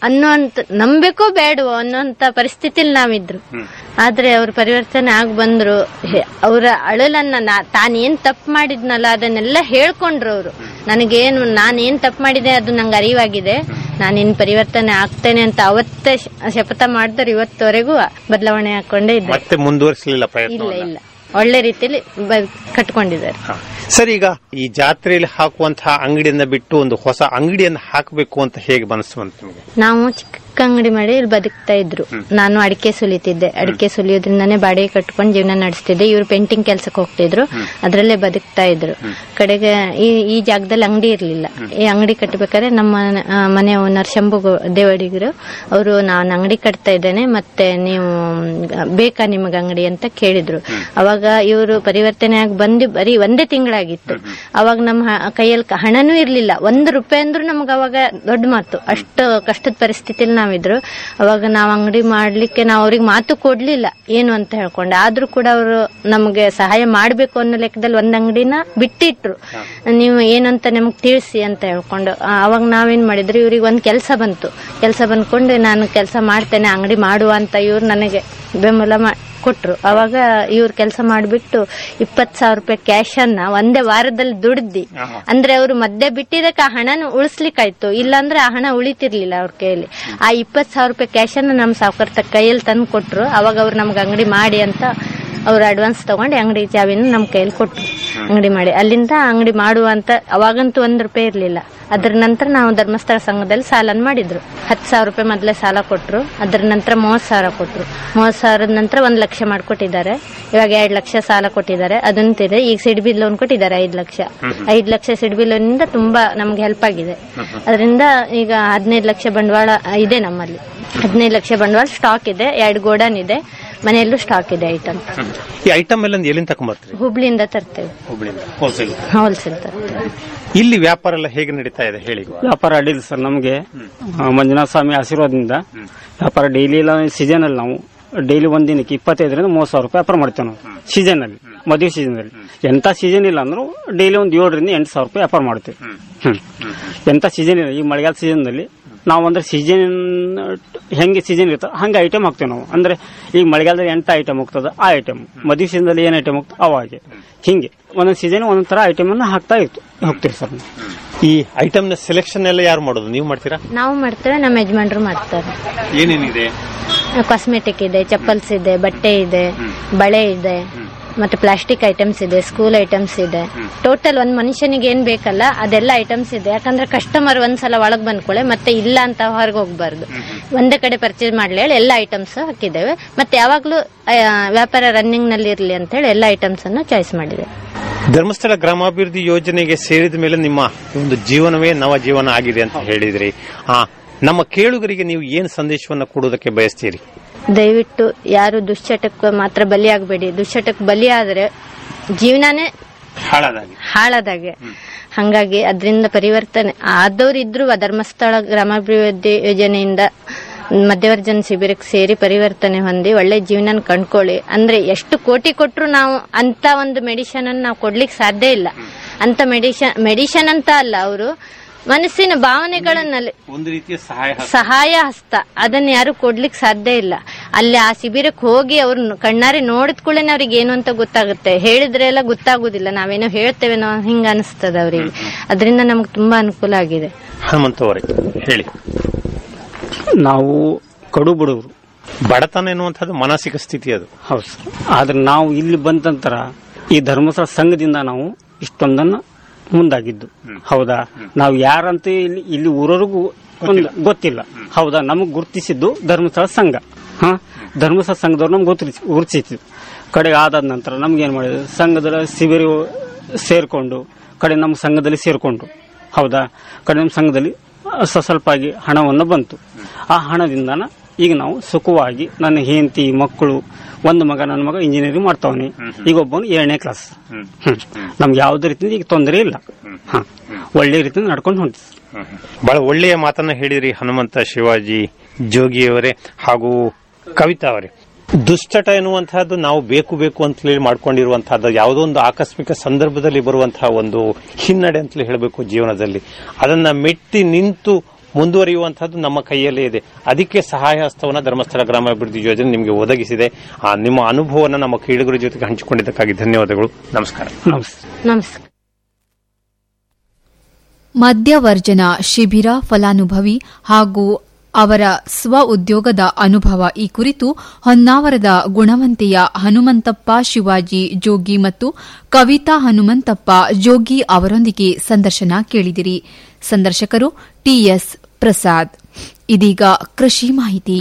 ಅನ್ನೋಂತ ನಂಬೇಕೋ ಬೇಡವೋ ಅನ್ನೋಂತ ಪರಿಸ್ಥಿತಿಲಿ ನಾವಿದ್ರು ಆದ್ರೆ ಅವ್ರ ಪರಿವರ್ತನೆ ಆಗಿ ಬಂದ್ರು ಹೆ- ಅವರ ಅಳಲನ್ನ ನಾ- ತಾನೇನ್ ತಪ್ಪು ಮಾಡಿದ್ನಲ್ಲ ಅದನ್ನೆಲ್ಲ ಹೇಳ್ಕೊಂಡ್ರು ಅವರು ನನಗೇನು ನಾನೇನ್ ತಪ್ಪು ಮಾಡಿದೆ ಅದು ನಂಗೆ ಅರಿವಾಗಿದೆ ನಾನಿನ್ ಪರಿವರ್ತನೆ ಆಗ್ತೇನೆ ಅಂತ ಅವತ್ತೇ ಶ- ಶಪಥ ಮಾಡಿದ್ರೆ ಇವತ್ತವರೆಗೂ ಬದಲಾವಣೆ ಹಾಕೊಂಡೇ ಇದ್ದಾರೆ ಮತ್ತೆ ಮುಂದುವರಿಸಲಿಲ್ಲ ಪ್ರಯತ್ನ ಇಲ್ಲ ಇಲ್ಲ ಒಳ್ಳೆ ರೀತಿಯಲ್ಲಿ ಬ- ಕಟ್ಕೊಂಡಿದ್ದಾರೆ ಸರ್ ಈಗ ಈ ಜಾತ್ರೆಯಲ್ಲಿ ಹಾಕುವಂತಹ ಅಂಗಡಿಯನ್ನ ಬಿಟ್ಟು ಒಂದು ಹೊಸ ಅಂಗಡಿಯನ್ನ ಹಾಕಬೇಕು ಅಂತ ಹೇಗೆ ಮನಸ್ಸು ಬಂತು ನಿಮಗೆ ನಾವು ಚಿಕ್ಕ ಅಂಗಡಿ ಮಾಡಿ ಇಲ್ಲಿ ಬದುಕ್ತಾ ಇದ್ರು ನಾನು ಅಡಿಕೆ ಸುಲಿತಿದ್ದೆ ಅಡಿಕೆ ಸುಲಿಯೋದ್ರಿಂದಾನೇ ಬಾಡಿಗೆ ಕಟ್ಕೊಂಡು ಜೀವನ ನಡೆಸ್ತಿದ್ದೆ ಇವ್ರು ಪೇಂಟಿಂಗ್ ಕೆಲ್ಸಕ್ಕೆ ಹೋಗ್ತಿದ್ರು ಅದ್ರಲ್ಲೇ ಬದುಕ್ತಾ ಇದ್ರು ಕಡೆಗೆ ಈ ಈ ಜಾಗದಲ್ಲಿ ಅಂಗಡಿ ಇರ್ಲಿಲ್ಲ ಈ ಅಂಗಡಿ ಕಟ್ಟಬೇಕಾದ್ರೆ ನಮ್ಮ ಆ, ಮನೆ ಓನರ್ ಶಂಭು ಗೌ- ದೇವಡಿಗರು ಅವರು ನಾನು ಅಂಗಡಿ ಕಟ್ತಾ ಇದ್ದೇನೆ ಮತ್ತೆ ನೀವು ಮ್, ಬೇಕಾ ನಿಮಗೆ ಅಂಗಡಿ ಅಂತ ಕೇಳಿದ್ರು ಅವಾಗ ಇವರು ಪರಿವರ್ತನೆ ಆಗಿ ಬಂದು ಬರೀ ಒಂದೇ ತಿಂಗಳಾಗಿತ್ತು ಅವಾಗ ನಮ್ಮ ಹ- ಕೈಯಲ್ಲಿ ಕ- ಹಣನೂ ಇರ್ಲಿಲ್ಲ ಒಂದು ರೂಪಾಯಿ ಅಂದ್ರೂ ನಮ್ಗೆ ಅವಾಗ ದೊಡ್ಡ ಮಾತು ಅಷ್ಟು ಕಷ್ಟದ ಪರಿಸ್ಥಿತಿಲಿ ನಾವಿದ್ರು ಅವಾಗ ನಾವು ಅಂಗಡಿ ಮಾಡ್ಲಿಕ್ಕೆ ನಾವು ಅವ್ರಿಗೆ ಮಾತು ಕೊಡ್ಲಿಲ್ಲ ಏನು ಅಂತ ಹೇಳ್ಕೊಂಡು ಆದ್ರೂ ಕೂಡ ಅವರು ನಮಗೆ ಸಹಾಯ ಮಾಡ್ಬೇಕು ಅನ್ನೋ ಲೆಕ್ಕದಲ್ಲಿ ಒಂದ್ ಅಂಗಡಿನ ಬಿಟ್ಟಿಟ್ರು ನೀವು ಏನು ಅಂತ ನಮ್ಗೆ ತಿಳಿಸಿ ಅಂತ ಹೇಳ್ಕೊಂಡು ಆ, ಅವಾಗ ನಾವೇನ್ ಮಾಡಿದ್ರಿ ಇವ್ರಿಗೆ ಒಂದ್ ಕೆಲಸ ಬಂತು ಕೆಲಸ ಬಂದ್ಕೊಂಡು ನಾನು ಕೆಲಸ ಮಾಡ್ತೇನೆ ಅಂಗಡಿ ಮಾಡುವ ಅಂತ ಇವ್ರು ನನಗೆ ಬೆಂಬಲ ಮಾ- ಕೊಟ್ರು ಅವಾಗ ಇವ್ರು ಕೆಲಸ ಮಾಡಿಬಿಟ್ಟು ಇಪ್ಪತ್ ಸಾವಿರ ರೂಪಾಯಿ ಕ್ಯಾಶ್ ಅನ್ನ ಒಂದೇ ವಾರದಲ್ಲಿ ದುಡ್ದಿ ಅಂದ್ರೆ ಅವರು ಮಧ್ಯೆ ಬಿಟ್ಟಿದ್ದಕ್ಕೆ ಆ ಹಣನ ಉಳಿಸ್ಲಿಕ್ಕಾಯ್ತು ಇಲ್ಲಾಂದ್ರೆ ಆ ಹಣ ಉಳಿತಿರ್ಲಿಲ್ಲ ಅವ್ರ ಕೈಯಲ್ಲಿ ಆ ಇಪ್ಪತ್ ಸಾವಿರ ರೂಪಾಯಿ ಕ್ಯಾಶ್ ಅನ್ನ ನಮ್ ಸಾವುಕಾರ್ತ ಕೈಯಲ್ಲಿ ತಂದು ಕೊಟ್ರು ಅವಾಗ ಅವ್ರು ನಮ್ಗೆ ಅಂಗಡಿ ಮಾಡಿ ಅಂತ ಅವ್ರು ಅಡ್ವಾನ್ಸ್ ತಗೊಂಡು ಅಂಗಡಿ ಚಾವಿನ ನಮ್ ಕೈಯಲ್ಲಿ ಕೊಟ್ರು ಅಂಗಡಿ ಮಾಡಿ ಅಲ್ಲಿಂದ ಅಂಗಡಿ ಮಾಡುವ ಅಂತ ಅವಾಗಂತೂ ಒಂದ್ ರೂಪಾಯಿ ಇರ್ಲಿಲ್ಲ ಅದ್ರ ನಂತರ ನಾವು ಧರ್ಮಸ್ಥಳ ಸಂಘದಲ್ಲಿ ಸಾಲನ್ ಮಾಡಿದ್ರು ಹತ್ತು ಸಾವಿರ ರೂಪಾಯಿ ಮೊದಲೇ ಸಾಲ ಕೊಟ್ರು ಅದ್ರ ನಂತರ ಮೂವತ್ ಸಾವಿರ ಕೊಟ್ರು ಮೂವತ್ ಸಾವಿರದ ನಂತರ ಒಂದ್ ಲಕ್ಷ ಮಾಡ್ಕೊಟ್ಟಿದ್ದಾರೆ ಇವಾಗ ಎರಡ್ ಲಕ್ಷ ಸಾಲ ಕೊಟ್ಟಿದ್ದಾರೆ ಅದಂತಿದೆ ಈಗ ಸಿಡ್ಬಿ ಲೋನ್ ಕೊಟ್ಟಿದ್ದಾರೆ ಐದ್ ಲಕ್ಷ ಐದ್ ಲಕ್ಷ ಸಿಡ್ಬಿ ಲೋನ್ ಇಂದ ತುಂಬಾ ನಮ್ಗೆ ಹೆಲ್ಪ್ ಆಗಿದೆ ಅದರಿಂದ ಈಗ ಹದಿನೈದು ಲಕ್ಷ ಬಂಡವಾಳ ಇದೆ ನಮ್ಮಲ್ಲಿ ಹದಿನೈದು ಲಕ್ಷ ಬಂಡವಾಳ ಸ್ಟಾಕ್ ಇದೆ ಎರಡು ಗೋಡನ್ ಇದೆ ಮನೆಯಲ್ಲೂ ಸ್ಟಾಕ್ ಇದೆ ಐಟಮ್ ಈ ಐಟಮ್ ಎಲ್ಲ ಎಲ್ಲಿಂದ ತಗೊಂಬರ್ತೀರಿ ಹುಬ್ಳಿಯಿಂದ ತರ್ತೇವೆ ಹುಬ್ಳಿಯಿಂದ ಹೋಲ್ಸೇಲ್ ಹೋಲ್ಸೇಲ್ ತರ್ತೇವೆ ಇಲ್ಲಿ ವ್ಯಾಪಾರ ಎಲ್ಲ ಹೇಗೆ ನಡೀತಾ ಇದೆ ಹೇಳಿ ವ್ಯಾಪಾರ ಅಡ್ಡಿಲ್ಲ ಸರ್ ನಮಗೆ ಮಂಜುನಾಥ ಸ್ವಾಮಿ ಆಶೀರ್ವಾದದಿಂದ ವ್ಯಾಪಾರ ಡೈಲಿ ಇಲ್ಲ ಸೀಸನ್ ಅಲ್ಲಿ ನಾವು ಡೈಲಿ ಒಂದ್ ದಿನಕ್ಕೆ ಇಪ್ಪತ್ತೈದರಿಂದ ಮೂವತ್ತು ಸಾವಿರ ರೂಪಾಯಿ ವ್ಯಾಪಾರ ಮಾಡ್ತೇವೆ ನಾವು ಸೀಸನ್ ಅಲ್ಲಿ ಮದುವೆ ಸೀಸನ್ ಅಲ್ಲಿ ಎಂತ ಸೀಸನ್ ಇಲ್ಲ ಅಂದ್ರೂ ಡೈಲಿ ಒಂದು ಏಳರಿಂದ ಎಂಟು ಸಾವಿರ ರೂಪಾಯಿ ವ್ಯಾಪಾರ ಮಾಡ್ತೇವೆ ಹ್ಮ್ ಎಂತ ಸೀಸನ್ ಇಲ್ಲ ಈ ಮಳೆಗಾಲ ಸೀಸನ್ ನಲ್ಲಿ ನಾವು ಅಂದ್ರೆ ಸೀಸನ್ ಹೆಂಗೆ ಸೀಸನ್ ಇರ್ತದೆ ಹಂಗೆ ಐಟಮ್ ಹಾಕ್ತೇವೆ ನಾವು ಅಂದ್ರೆ ಈಗ ಮಳೆಗಾಲದಲ್ಲಿ ಎಂತ ಐಟಮ್ ಹೋಗ್ತದೆ ಆ ಐಟಮ್ ಮದುವೆ ಸೀಸನ್ ಅಲ್ಲಿ ಏನ್ ಐಟಮ್ ಹೋಗ್ತದೆ ಅವಾಗೆ ಹಿಂಗೆ ಒಂದೊಂದು ಸೀಸನ್ ಒಂದೊಂದ್ ತರ ಐಟಮ್ ಅನ್ನ ಹಾಕ್ತಾ ಇತ್ತು ಹೋಗ್ತೀವಿ ಸರ್ ನಾವು. ಈ ಐಟಮ್ ನ ಸೆಲೆಕ್ಷನ್ ಎಲ್ಲ ಯಾರು ಮಾಡೋದು ನೀವು ಮಾಡ್ತೀರಾ ನಾವು ಮಾಡ್ತೇವೆ ನಮ್ಮ ಯಜಮಾನ್ರು ಮಾಡ್ತಾರೆ ಏನೇನಿದೆ ಕಾಸ್ಮೆಟಿಕ್ ಇದೆ ಚಪ್ಪಲ್ಸ್ ಇದೆ ಬಟ್ಟೆ ಇದೆ ಬಳೆ ಇದೆ ಮತ್ತೆ ಪ್ಲಾಸ್ಟಿಕ್ ಐಟಮ್ಸ್ ಇದೆ ಸ್ಕೂಲ್ ಐಟಮ್ಸ್ ಇದೆ ಟೋಟಲ್ ಒಂದ್ ಮನುಷ್ಯನಿಗೆ ಏನ್ ಬೇಕಲ್ಲ ಅದೆಲ್ಲ ಐಟಮ್ಸ್ ಇದೆ ಯಾಕಂದ್ರೆ ಕಸ್ಟಮರ್ ಒಂದ್ಸಲ ಒಳಗ್ ಬಂದ್ಕೊಳ್ಳೆ ಮತ್ತೆ ಇಲ್ಲ ಅಂತ ಹೊರಗೆ ಹೋಗ್ಬಾರ್ದು ಒಂದೇ ಕಡೆ ಪರ್ಚೇಸ್ ಮಾಡ್ಲಿ ಹೇಳಿ ಎಲ್ಲ ಐಟಮ್ಸ್ ಹಾಕಿದ್ದೇವೆ ಮತ್ತೆ ಯಾವಾಗ್ಲೂ ಆ, ವ್ಯಾಪಾರ ರನ್ನಿಂಗ್ ನಲ್ಲಿ ಇರ್ಲಿ ಅಂತ ಹೇಳಿ ಎಲ್ಲ ಐಟಮ್ಸ್ ಅನ್ನು ಚಾಯ್ಸ್ ಮಾಡಿದೆ ಧರ್ಮಸ್ಥಳ ಗ್ರಾಮಾಭಿವೃದ್ಧಿ ಯೋಜನೆಗೆ ಸೇರಿದ ಮೇಲೆ ನಿಮ್ಮ ಒಂದು ಜೀವನವೇ ನವ ಜೀವನ ಆಗಿದೆ ಅಂತ ಹೇಳಿದ್ರಿ ಆ ನಮ್ಮ ಕೇಳುಗರಿಗೆ ನೀವು ಏನ್ ಸಂದೇಶವನ್ನ ಕೊಡೋದಕ್ಕೆ ಬಯಸ್ತೀರಿ ದಯವಿಟ್ಟು ಯಾರು ದುಶ್ಚಟಕ್ಕೆ ಮಾತ್ರ ಬಲಿಯಾಗಬೇಡಿ ದುಶ್ಚಟಕ್ಕೆ ಬಲಿಯಾದ್ರೆ ಜೀವನಾನೇ ಹಾಳಾದಾಗಿ ಹಾಳಾದಾಗೆ ಹಂಗಾಗಿ ಅದರಿಂದ ಪರಿವರ್ತನೆ ಆದವ್ರು ಇದ್ರು ಆ ಧರ್ಮಸ್ಥಳ ಗ್ರಾಮಾಭಿವೃದ್ಧಿ ಯೋಜನೆಯಿಂದ ಮಧ್ಯವರ್ಜನ ಶಿಬಿರಕ್ಕೆ ಸೇರಿ ಪರಿವರ್ತನೆ ಹೊಂದಿ ಒಳ್ಳೆ ಜೀವನ ಕಂಡ್ಕೊಳ್ಳಿ ಅಂದ್ರೆ ಎಷ್ಟು ಕೋಟಿ ಕೊಟ್ರು ನಾವು ಅಂತ ಒಂದು ಮೆಡಿಷನ್ ಅನ್ನು ನಾವು ಕೊಡ್ಲಿಕ್ಕೆ ಸಾಧ್ಯ ಇಲ್ಲ ಅಂತ ಮೆಡಿಷನ್ ಮೆಡಿಷನ್ ಅಂತ ಅಲ್ಲ ಅವರು ಮನಸ್ಸಿನ ಭಾವನೆಗಳನ್ನಲ್ಲಿ ಒಂದು ರೀತಿಯ ಸಹಾಯ ಸಹಾಯ ಹಸ್ತ ಅದನ್ನ ಯಾರು ಕೊಡ್ಲಿಕ್ಕೆ ಸಾಧ್ಯ ಇಲ್ಲ ಅಲ್ಲಿ ಆ ಶಿಬಿರಕ್ಕೆ ಹೋಗಿ ಅವ್ರು ಕಣ್ಣಾರೆ ನೋಡಿದ ಕೂಡಲೇ ಅವ್ರಿಗೆ ಏನು ಅಂತ ಗೊತ್ತಾಗುತ್ತೆ ಹೇಳಿದ್ರೆ ಎಲ್ಲ ಗೊತ್ತಾಗುದಿಲ್ಲ ನಾವೇನೋ ಹೇಳ್ತೇವೆ ನಾವು ಹಿಂಗ ಅನಿಸ್ತದ ಅವರಿಗೆ ಅದರಿಂದ ನಮ್ಗೆ ತುಂಬಾ ಅನುಕೂಲ ಆಗಿದೆ ಹನುಮಂತ ಅವರೇ ಹೇಳಿ ನಾವು ಕಡು ಬಡವರು ಬಡತನ ಎನ್ನುವಂಥದ್ದು ಮಾನಸಿಕ ಸ್ಥಿತಿ ಅದು ಹೌದು ಸರ್ ಆದ್ರೆ ನಾವು ಇಲ್ಲಿ ಬಂದ ನಂತರ ಈ ಧರ್ಮಸ್ಥಳ ಸಂಘದಿಂದ ನಾವು ಇಷ್ಟೊಂದನ್ನ ಮುಂದಾಗಿದ್ದು ಹೌದಾ ನಾವು ಯಾರಂತ ಇಲ್ಲಿ ಇಲ್ಲಿ ಊರವರೆಗೂ ಒಂದು ಗೊತ್ತಿಲ್ಲ ಹೌದಾ ನಮಗ್ ಗುರುತಿಸಿದ್ದು ಧರ್ಮಸ್ಥಳ ಸಂಘ ಹ ಧರ್ಮಸ್ಥಳ ಸಂಘದವ್ರು ನಮ್ಗೆ ಗುರುತಿಸಿ ಗುರುತಿಸಿದ್ರು ಕಡೆಗೆ ಆದಾದ ನಂತರ ನಮ್ಗೆ ಏನ್ ಮಾಡಿದ್ರು ಸಂಘದ ಶಿಬಿರ ಸೇರ್ಕೊಂಡು ಕಡೆ ನಮ್ಮ ಸಂಘದಲ್ಲಿ ಸೇರ್ಕೊಂಡು ಹೌದಾ ಕಡೆ ನಮ್ಮ ಸಂಘದಲ್ಲಿ ಸ ಸ್ವಲ್ಪ ಆಗಿ ಹಣವನ್ನು ಬಂತು ಆ ಹಣದಿಂದನ ಈಗ ನಾವು ಸುಖವಾಗಿ ನನ್ನ ಹೆಂಡತಿ ಮಕ್ಕಳು ಒಂದು ಮಗ ನನ್ನ ಮಗ ಇಂಜಿನಿಯರಿಂಗ್ ಮಾಡ್ತಾವನಿ ಈಗ ಒಬ್ಬನು ಏಳನೇ ಕ್ಲಾಸ್ ನಮ್ಗೆ ಯಾವುದೇ ರೀತಿಯಿಂದ ಈಗ ತೊಂದರೆ ಇಲ್ಲ ಹ. ಒಳ್ಳೆ ರೀತಿಯಿಂದ ನಡ್ಕೊಂಡು ಹೊಂಟಿಸ್ ಬಹಳ ಒಳ್ಳೆಯ ಮಾತನ್ನ ಹೇಳಿದ್ರಿ ಹನುಮಂತ ಶಿವಾಜಿ ಜೋಗಿಯವರೇ ಹಾಗೂ ಕವಿತಾ ಅವರೇ ದುಶ್ಚಟ ಎನ್ನುವಂತಹದ್ದು ನಾವು ಬೇಕು ಬೇಕು ಅಂತ ಹೇಳಿ ಮಾಡ್ಕೊಂಡಿರುವಂತಹದ್ದು ಯಾವುದೋ ಒಂದು ಆಕಸ್ಮಿಕ ಸಂದರ್ಭದಲ್ಲಿ ಬರುವಂತಹ ಒಂದು ಹಿನ್ನಡೆ ಅಂತಲೇ ಹೇಳಬೇಕು ಜೀವನದಲ್ಲಿ ಅದನ್ನ ಮೆಟ್ಟಿ ನಿಂತು ಮುಂದುವರಿಯುವಂತಹದ್ದು ನಮ್ಮ ಕೈಯಲ್ಲೇ ಇದೆ ಅದಕ್ಕೆ ಸಹಾಯ ಹಸ್ತವನ್ನ ಧರ್ಮಸ್ಥಳ ಗ್ರಾಮಾಭಿವೃದ್ಧಿ ಯೋಜನೆ ನಿಮಗೆ ಒದಗಿಸಿದೆ ಆ ನಿಮ್ಮ ಅನುಭವವನ್ನು ನಮ್ಮ ಕ್ರೀಡಗರ ಜೊತೆಗೆ ಹಂಚಿಕೊಂಡಿದ್ದಕ್ಕಾಗಿ ಧನ್ಯವಾದಗಳು ನಮಸ್ಕಾರ ನಮಸ್ಕಾರ ಮದ್ಯವರ್ಜನ ಶಿಬಿರ ಫಲಾನುಭವಿ ಹಾಗೂ ಅವರ ಸ್ವ ಉದ್ಯೋಗದ ಅನುಭವ ಈ ಕುರಿತು ಹೊನ್ನಾವರದ ಗುಣವಂತೆಯ ಹನುಮಂತಪ್ಪ ಶಿವಾಜಿ ಜೋಗಿ ಮತ್ತು ಕವಿತಾ ಹನುಮಂತಪ್ಪ ಜೋಗಿ ಅವರೊಂದಿಗೆ ಸಂದರ್ಶನ ಕೇಳಿದಿರಿ ಸಂದರ್ಶಕರು ಟಿಎಸ್ ಪ್ರಸಾದ್ ಇದೀಗ ಕೃಷಿ ಮಾಹಿತಿ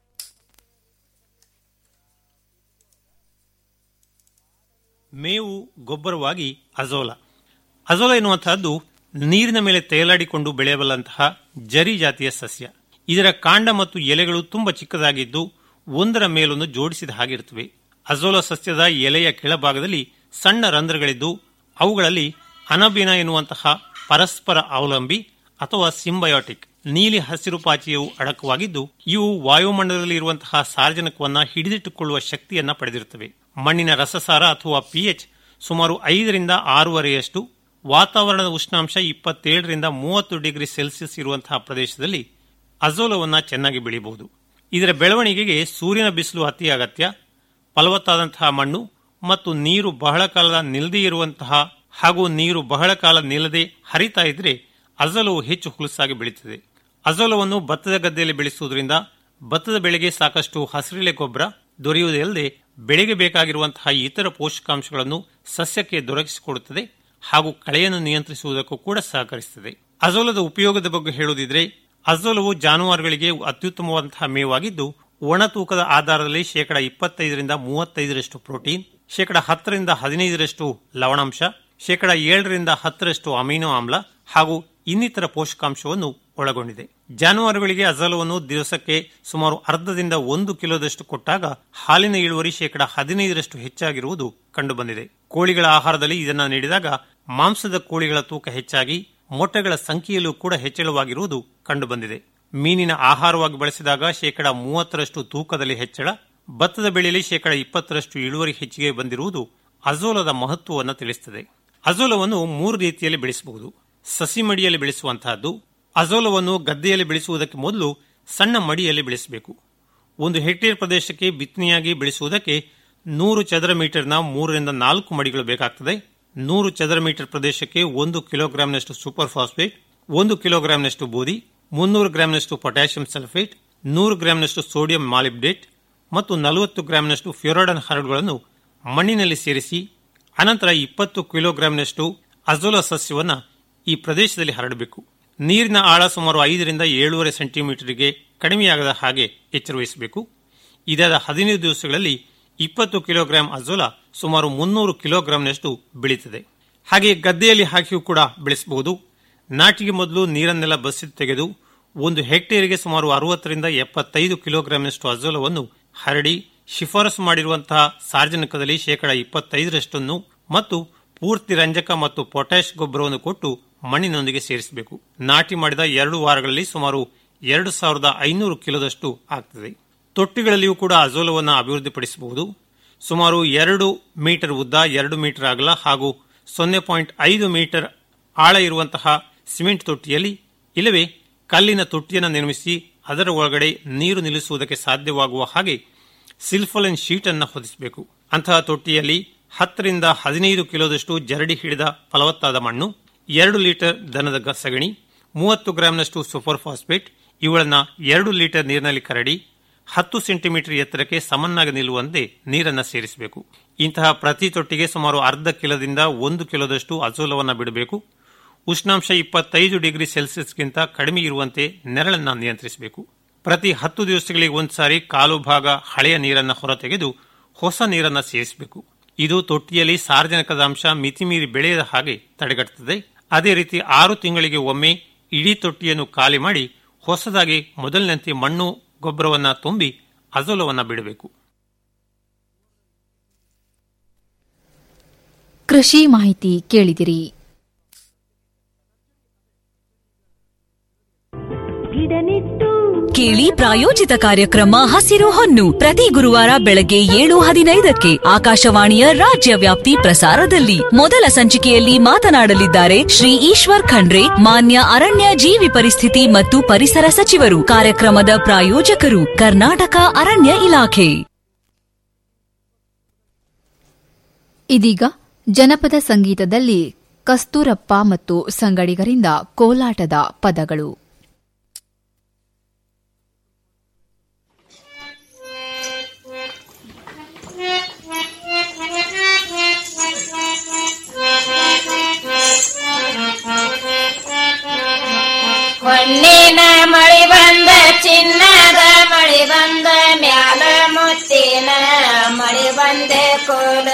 ಮೇವು ಗೊಬ್ಬರವಾಗಿ ಅಜೋಲ ಅಜೋಲ ಎನ್ನುವಂತಹದ್ದು ನೀರಿನ ಮೇಲೆ ತೇಲಾಡಿಕೊಂಡು ಬೆಳೆಯಬಲ್ಲಂತಹ ಜರಿ ಜಾತಿಯ ಸಸ್ಯ ಇದರ ಕಾಂಡ ಮತ್ತು ಎಲೆಗಳು ತುಂಬಾ ಚಿಕ್ಕದಾಗಿದ್ದು ಒಂದರ ಮೇಲೊಂದು ಜೋಡಿಸಿದ ಹಾಗಿರುತ್ತವೆ ಅಜೋಲ ಸಸ್ಯದ ಎಲೆಯ ಕೆಳಭಾಗದಲ್ಲಿ ಸಣ್ಣ ರಂಧ್ರಗಳಿದ್ದು ಅವುಗಳಲ್ಲಿ ಅನಬಿನ ಎನ್ನುವಂತಹ ಪರಸ್ಪರ ಅವಲಂಬಿ ಅಥವಾ ಸಿಂಬಯೋಟಿಕ್ ನೀಲಿ ಹಸಿರು ಪಾಚಿಯವು ಅಡಕವಾಗಿದ್ದು ಇವು ವಾಯುಮಂಡಲದಲ್ಲಿ ಇರುವಂತಹ ಸಾರ್ವಜನಿಕವನ್ನ ಹಿಡಿದಿಟ್ಟುಕೊಳ್ಳುವ ಶಕ್ತಿಯನ್ನ ಪಡೆದಿರುತ್ತವೆ ಮಣ್ಣಿನ ರಸಸಾರ ಅಥವಾ ಪಿಎಚ್ ಸುಮಾರು ಐದರಿಂದ ಆರೂವರೆಯಷ್ಟು ವಾತಾವರಣದ ಉಷ್ಣಾಂಶ ಇಪ್ಪತ್ತೇಳರಿಂದ ಮೂವತ್ತು ಡಿಗ್ರಿ ಸೆಲ್ಸಿಯಸ್ ಇರುವಂತಹ ಪ್ರದೇಶದಲ್ಲಿ ಅಜೋಲವನ್ನ ಚೆನ್ನಾಗಿ ಬೆಳೆಯಬಹುದು ಇದರ ಬೆಳವಣಿಗೆಗೆ ಸೂರ್ಯನ ಬಿಸಿಲು ಅತಿ ಅಗತ್ಯ ಫಲವತ್ತಾದಂತಹ ಮಣ್ಣು ಮತ್ತು ನೀರು ಬಹಳ ಕಾಲ ನಿಲ್ಲದೇ ಇರುವಂತಹ ಹಾಗೂ ನೀರು ಬಹಳ ಕಾಲ ನಿಲ್ಲದೆ ಹರಿತಾ ಇದ್ರೆ ಅಜೋಲವು ಹೆಚ್ಚು ಹುಲಸಾಗಿ ಬೆಳೀತದೆ ಅಜೋಲವನ್ನು ಭತ್ತದ ಗದ್ದೆಯಲ್ಲಿ ಬೆಳೆಸುವುದರಿಂದ ಭತ್ತದ ಬೆಳೆಗೆ ಸಾಕಷ್ಟು ಹಸಿರೆಲೆ ಗೊಬ್ಬರ ದೊರೆಯುವುದಲ್ಲದೆ ಬೆಳೆಗೆ ಬೇಕಾಗಿರುವಂತಹ ಇತರ ಪೋಷಕಾಂಶಗಳನ್ನು ಸಸ್ಯಕ್ಕೆ ದೊರಕಿಸಿಕೊಡುತ್ತದೆ ಹಾಗೂ ಕಳೆಯನ್ನು ನಿಯಂತ್ರಿಸುವುದಕ್ಕೂ ಕೂಡ ಸಹಕರಿಸುತ್ತದೆ ಅಜೋಲದ ಉಪಯೋಗದ ಬಗ್ಗೆ ಹೇಳುವುದಿದ್ರೆ ಅಜೋಲವು ಜಾನುವಾರುಗಳಿಗೆ ಅತ್ಯುತ್ತಮವಾದಂತಹ ಮೇವಾಗಿದ್ದು ಒಣ ತೂಕದ ಆಧಾರದಲ್ಲಿ ಶೇಕಡ ಇಪ್ಪತ್ತೈದರಿಂದ ಮೂವತ್ತೈದರಷ್ಟು ಪ್ರೋಟೀನ್ ಶೇಕಡ ಹತ್ತರಿಂದ ಹದಿನೈದರಷ್ಟು ಲವಣಾಂಶ ಶೇಕಡ ಏಳರಿಂದ ಹತ್ತರಷ್ಟು ಅಮೈನೋ ಆಮ್ಲ ಹಾಗೂ ಇನ್ನಿತರ ಪೋಷಕಾಂಶವನ್ನು ಒಳಗೊಂಡಿದೆ ಜಾನುವಾರುಗಳಿಗೆ ಅಜಲವನ್ನು ದಿವಸಕ್ಕೆ ಸುಮಾರು ಅರ್ಧದಿಂದ ಒಂದು ಕಿಲೋದಷ್ಟು ಕೊಟ್ಟಾಗ ಹಾಲಿನ ಇಳುವರಿ ಶೇಕಡ ಹದಿನೈದರಷ್ಟು ಹೆಚ್ಚಾಗಿರುವುದು ಕಂಡುಬಂದಿದೆ ಕೋಳಿಗಳ ಆಹಾರದಲ್ಲಿ ಇದನ್ನು ನೀಡಿದಾಗ ಮಾಂಸದ ಕೋಳಿಗಳ ತೂಕ ಹೆಚ್ಚಾಗಿ ಮೊಟ್ಟೆಗಳ ಸಂಖ್ಯೆಯಲ್ಲೂ ಕೂಡ ಹೆಚ್ಚಳವಾಗಿರುವುದು ಕಂಡುಬಂದಿದೆ ಮೀನಿನ ಆಹಾರವಾಗಿ ಬಳಸಿದಾಗ ಶೇಕಡ ಮೂವತ್ತರಷ್ಟು ತೂಕದಲ್ಲಿ ಹೆಚ್ಚಳ ಭತ್ತದ ಬೆಳೆಯಲ್ಲಿ ಶೇಕಡ ಇಪ್ಪತ್ತರಷ್ಟು ಇಳುವರಿ ಹೆಚ್ಚಿಗೆ ಬಂದಿರುವುದು ಅಜೋಲದ ಮಹತ್ವವನ್ನು ತಿಳಿಸುತ್ತದೆ ಅಜೋಲವನ್ನು ಮೂರು ರೀತಿಯಲ್ಲಿ ಬೆಳೆಸಬಹುದು ಸಸಿ ಮಡಿಯಲ್ಲಿ ಬೆಳೆಸುವಂತಹದ್ದು ಅಜೋಲವನ್ನು ಗದ್ದೆಯಲ್ಲಿ ಬೆಳೆಸುವುದಕ್ಕೆ ಮೊದಲು ಸಣ್ಣ ಮಡಿಯಲ್ಲಿ ಬೆಳೆಸಬೇಕು ಒಂದು ಹೆಕ್ಟೇರ್ ಪ್ರದೇಶಕ್ಕೆ ಬಿತ್ತನೆಯಾಗಿ ಬೆಳೆಸುವುದಕ್ಕೆ ನೂರು ಚದರ ಮೀಟರ್ನ ಮೂರರಿಂದ ನಾಲ್ಕು ಮಡಿಗಳು ಬೇಕಾಗ್ತದೆ ನೂರು ಚದರ ಮೀಟರ್ ಪ್ರದೇಶಕ್ಕೆ ಒಂದು ಕಿಲೋಗ್ರಾಂನಷ್ಟು ಸೂಪರ್ ಫಾಸ್ಫೇಟ್ ಒಂದು ಕಿಲೋಗ್ರಾಂನಷ್ಟು ಬೂದಿ ಮುನ್ನೂರು ಗ್ರಾಂನಷ್ಟು ಪೊಟ್ಯಾಷಿಯಂ ಸಲ್ಫೇಟ್ ನೂರು ಗ್ರಾಂನಷ್ಟು ಸೋಡಿಯಂ ಮಾಲಿಬ್ಡೇಟ್ ಮತ್ತು ನಲವತ್ತು ಗ್ರಾಂನಷ್ಟು ಫ್ಯೂರಾಡನ್ ಹರಡುಗಳನ್ನು ಮಣ್ಣಿನಲ್ಲಿ ಸೇರಿಸಿ ಅನಂತರ ಇಪ್ಪತ್ತು ಕಿಲೋಗ್ರಾಂನಷ್ಟು ಅಜೋಲಾ ಸಸ್ಯವನ್ನು ಈ ಪ್ರದೇಶದಲ್ಲಿ ಹರಡಬೇಕು ನೀರಿನ ಆಳ ಸುಮಾರು ಐದರಿಂದ ಏಳೂವರೆ ಸೆಂಟಿಮೀಟರ್ಗೆ ಕಡಿಮೆಯಾಗದ ಹಾಗೆ ಎಚ್ಚರವಹಿಸಬೇಕು ಇದಾದ ಹದಿನೈದು ದಿವಸಗಳಲ್ಲಿ ಇಪ್ಪತ್ತು ಕಿಲೋಗ್ರಾಂ ಅಜೋಲಾ ಸುಮಾರು ಮುನ್ನೂರು ಕಿಲೋಗ್ರಾಂನಷ್ಟು ಬೆಳೀತದೆ ಹಾಗೆ ಗದ್ದೆಯಲ್ಲಿ ಹಾಕಿಯೂ ಕೂಡ ಬೆಳೆಸಬಹುದು ನಾಟಿಗೆ ಮೊದಲು ನೀರನ್ನೆಲ್ಲ ಬಸಿದು ತೆಗೆದು ಒಂದು ಹೆಕ್ಟೇರಿಗೆ ಸುಮಾರು ಅರವತ್ತರಿಂದ ಎಪ್ಪತ್ತೈದು ಕಿಲೋಗ್ರಾಂನಷ್ಟು ಅಜೋಲವನ್ನು ಹರಡಿ ಶಿಫಾರಸು ಮಾಡಿರುವಂತಹ ಸಾರ್ವಜನಿಕದಲ್ಲಿ ಶೇಕಡ ಇಪ್ಪತ್ತೈದರಷ್ಟನ್ನು ಮತ್ತು ಪೂರ್ತಿ ರಂಜಕ ಮತ್ತು ಪೊಟ್ಯಾಶ್ ಗೊಬ್ಬರವನ್ನು ಕೊಟ್ಟು ಮಣ್ಣಿನೊಂದಿಗೆ ಸೇರಿಸಬೇಕು ನಾಟಿ ಮಾಡಿದ ಎರಡು ವಾರಗಳಲ್ಲಿ ಸುಮಾರು ಎರಡು ಸಾವಿರದ ಐನೂರು ಕಿಲೋದಷ್ಟು ಆಗ್ತದೆ ತೊಟ್ಟಿಗಳಲ್ಲಿಯೂ ಕೂಡ ಅಜೋಲವನ್ನು ಅಭಿವೃದ್ಧಿಪಡಿಸಬಹುದು ಸುಮಾರು ಎರಡು ಮೀಟರ್ ಉದ್ದ ಎರಡು ಮೀಟರ್ ಅಗಲ ಹಾಗೂ ಸೊನ್ನೆ ಪಾಯಿಂಟ್ ಐದು ಮೀಟರ್ ಆಳ ಇರುವಂತಹ ಸಿಮೆಂಟ್ ತೊಟ್ಟಿಯಲ್ಲಿ ಇಲ್ಲವೇ ಕಲ್ಲಿನ ತೊಟ್ಟಿಯನ್ನು ನಿರ್ಮಿಸಿ ಅದರ ಒಳಗಡೆ ನೀರು ನಿಲ್ಲಿಸುವುದಕ್ಕೆ ಸಾಧ್ಯವಾಗುವ ಹಾಗೆ ಸಿಲ್ಫಲನ್ ಶೀಟ್ ಅನ್ನು ಹೊದಿಸಬೇಕು ಅಂತಹ ತೊಟ್ಟಿಯಲ್ಲಿ ಹತ್ತರಿಂದ ಹದಿನೈದು ಕಿಲೋದಷ್ಟು ಜರಡಿ ಹಿಡಿದ ಫಲವತ್ತಾದ ಮಣ್ಣು ಎರಡು ಲೀಟರ್ ದನದ ಗ- ಸಗಣಿ ಮೂವತ್ತು ಗ್ರಾಂನಷ್ಟು ಸೂಪರ್ ಫಾಸ್ಫೇಟ್ ಇವುಗಳನ್ನ ಎರಡು ಲೀಟರ್ ನೀರಿನಲ್ಲಿ ಕರಡಿ ಹತ್ತು ಸೆಂಟಿಮೀಟರ್ ಎತ್ತರಕ್ಕೆ ಸಮನಾಗಿ ನಿಲ್ಲುವಂತೆ ನೀರನ್ನು ಸೇರಿಸಬೇಕು ಇಂತಹ ಪ್ರತಿ ತೊಟ್ಟಿಗೆ ಸುಮಾರು ಅರ್ಧ ಕಿಲೋದಿಂದ ಒಂದು ಕಿಲೋದಷ್ಟು ಅಜೋಲವನ್ನು ಬಿಡಬೇಕು ಉಷ್ಣಾಂಶ ಇಪ್ಪತ್ತೈದು ಡಿಗ್ರಿ ಸೆಲ್ಸಿಯಸ್ಗಿಂತ ಕಡಿಮೆ ಇರುವಂತೆ ನೆರಳನ್ನು ನಿಯಂತ್ರಿಸಬೇಕು ಪ್ರತಿ ಹತ್ತು ದಿವಸಗಳಿಗೆ ಒಂದ್ಸಾರಿ ಕಾಲು ಭಾಗ ಹಳೆಯ ನೀರನ್ನು ಹೊರತೆಗೆದು ಹೊಸ ನೀರನ್ನು ಸೇರಿಸಬೇಕು ಇದು ತೊಟ್ಟಿಯಲ್ಲಿ ಸಾರ್ವಜನಿಕದ ಅಂಶ ಮಿತಿಮೀರಿ ಬೆಳೆಯದ ಹಾಗೆ ತಡೆಗಟ್ಟುತ್ತದೆ ಅದೇ ರೀತಿ ಆರು ತಿಂಗಳಿಗೆ ಒಮ್ಮೆ ಇಡೀ ತೊಟ್ಟಿಯನ್ನು ಖಾಲಿ ಮಾಡಿ ಹೊಸದಾಗಿ ಮೊದಲಿನಂತೆ ಮಣ್ಣು ಗೊಬ್ಬರವನ್ನ ತುಂಬಿ ಅಜೋಲವನ್ನ ಬಿಡಬೇಕು ಕೃಷಿ ಮಾಹಿತಿ ಕೇಳಿದಿರಿ ಗಿಡ ನೆಟ್ಟು ಕೇಳಿ ಪ್ರಾಯೋಜಿತ ಕಾರ್ಯಕ್ರಮ ಹಸಿರು ಹೊನ್ನು ಪ್ರತಿ ಗುರುವಾರ ಬೆಳಗ್ಗೆ ಏಳು ಹದಿನೈದಕ್ಕೆ ಆಕಾಶವಾಣಿಯ ರಾಜ್ಯ ವ್ಯಾಪ್ತಿ ಪ್ರಸಾರದಲ್ಲಿ ಮೊದಲ ಸಂಚಿಕೆಯಲ್ಲಿ ಮಾತನಾಡಲಿದ್ದಾರೆ ಶ್ರೀ ಈಶ್ವರ್ ಖಂಡ್ರೆ ಮಾನ್ಯ ಅರಣ್ಯ ಜೀವಿ ಪರಿಸ್ಥಿತಿ ಮತ್ತು ಪರಿಸರ ಸಚಿವರು ಕಾರ್ಯಕ್ರಮದ ಪ್ರಾಯೋಜಕರು ಕರ್ನಾಟಕ ಅರಣ್ಯ ಇಲಾಖೆ ಇದೀಗ ಜನಪದ ಸಂಗೀತದಲ್ಲಿ ಕಸ್ತೂರಪ್ಪ ಮತ್ತು ಸಂಗಡಿಗರಿಂದ ಕೋಲಾಟದ ಪದಗಳು ಹೊನ್ನಿನ ಮಳಿ ಬಂದ ಚಿನ್ನದ ಮಳಿ ಬಂದ ಮ್ಯಾಲ ಮುತ್ತಿನ ಮಳಿ ಬಂದೆ ಕೋಲ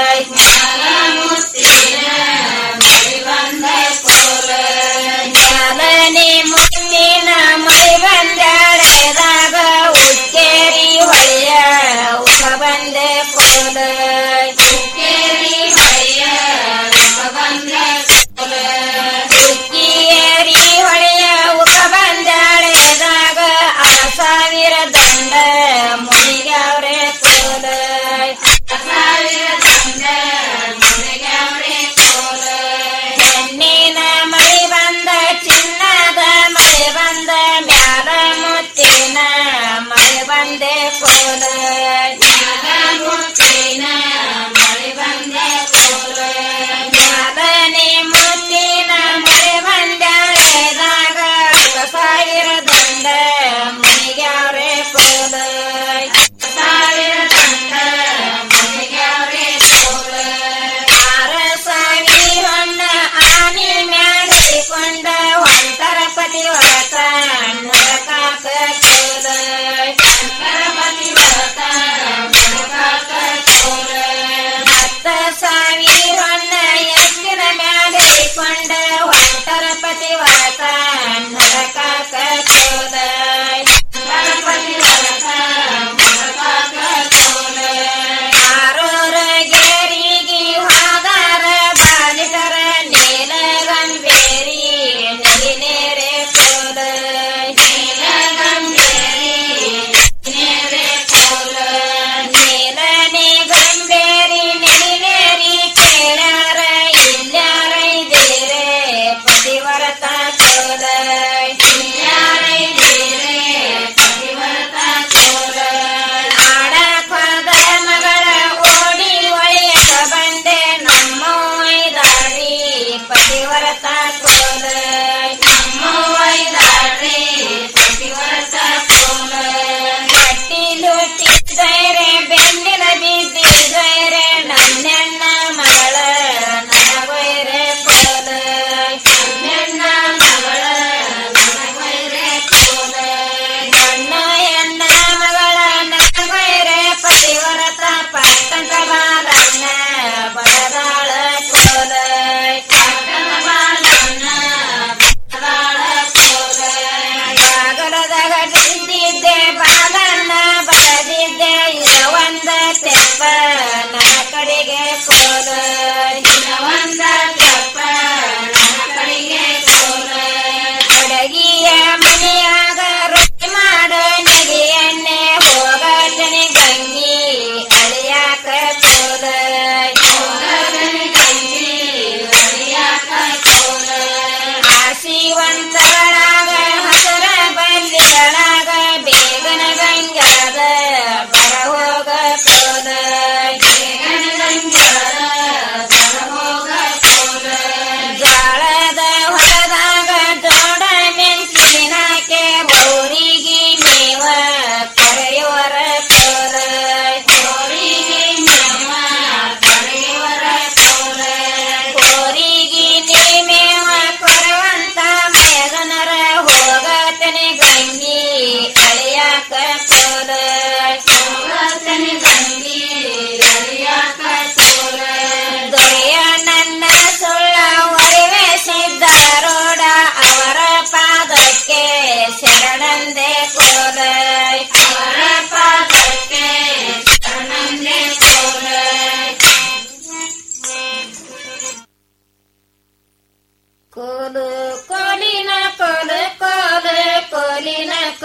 ಮ್ಯಾಲನಿ ಮುತ್ತಿನ ಮಳಿ ಬಂದಳೆದಾಗ ಉಕ್ಕೇರಿ ಹೊಳೆಯ ಉಪ ಬಂದೆ ಕೋಲ ಉಕ್ಕೇರಿ ಹೊಳೆಯ ಉಪ ಬಂದೆ ಕೋಲ ಉಕ್ಕಿಯೇರಿ ಹೊಳೆಯ ಉಪ ಬಂದಳೆದಾಗ ಆ ಸಾವಿರ ದಂಡ ಮುನಿಗವ್ರೆ ಕೋಲ ಆ ಸಾವಿರ ದಂಡ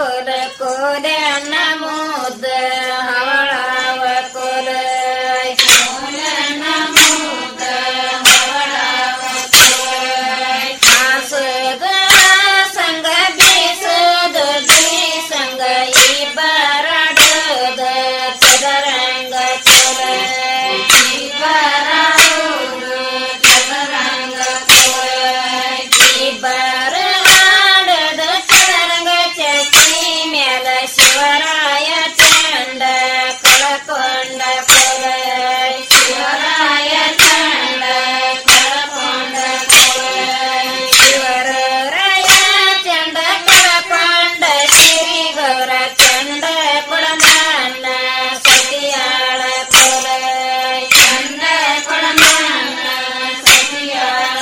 ಕೋಲ ಕೋಲ ನಮೋದ ಹವಳಾವ ಕೋಲ ಕೋಲ ನಮೋದ ಹವಳಾವ ಹಾಸದ ಸಂಗ ಬೀಸದ ಸಂಗ ಈ ಬರಾಡದ ಚದರಂಗ ಕೋಲ ಈ ಬರಾಡದ ಚದರಂಗ ಈ ಬರಾಡದ ಚದರಂಗ ಚಕಿ ಮ್ಯಾಲ ಶಿವರಾಯ ಚಂಡ ಕಳಕೊಂಡ ಕೊಲ ಶಿವರಾಯ ಚಂಡ ಕಳಕೊಂಡ ಶಿವರಾಯ ಚಂಡ ಕಳಕೊಂಡ ಶ್ರೀ ಗೌರ ಚಂಡ ಕೊಡಮಾನ ಸತಿಯಾಳ ಕೊಲ ಚಂಡ ಕೊಡಮಾನ ಸತಿಯಾಳ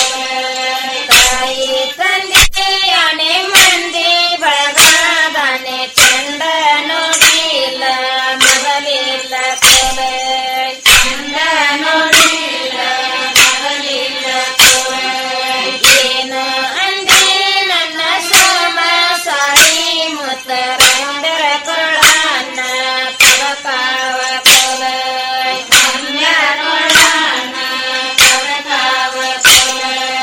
ತಾಯಿ ತಂದೆ ಅನೆ ಮಂದಿ ಬಳಗಾದಾನೆ ಚಂಡ ನೋಡಿಲ್ಲ ಮೊದಲಿಲ್ಲ ಕೊಲ ಚಂಡ ನೋಡಿಲ್ಲ ಮೊದಲಿಲ್ಲ ಕೊಲ ಏನು ಅಂದೆ ನನ್ನ ಸೋಮ ಸಾರಿ ಮುತ್ತರಂದರ ಕೊಳಾನ ಕಳಕಾವ ಕೊಲ ಕೊಂಡ್ಯಾರೊಳಾನ ಕಳಕಾವ ಕೊಲ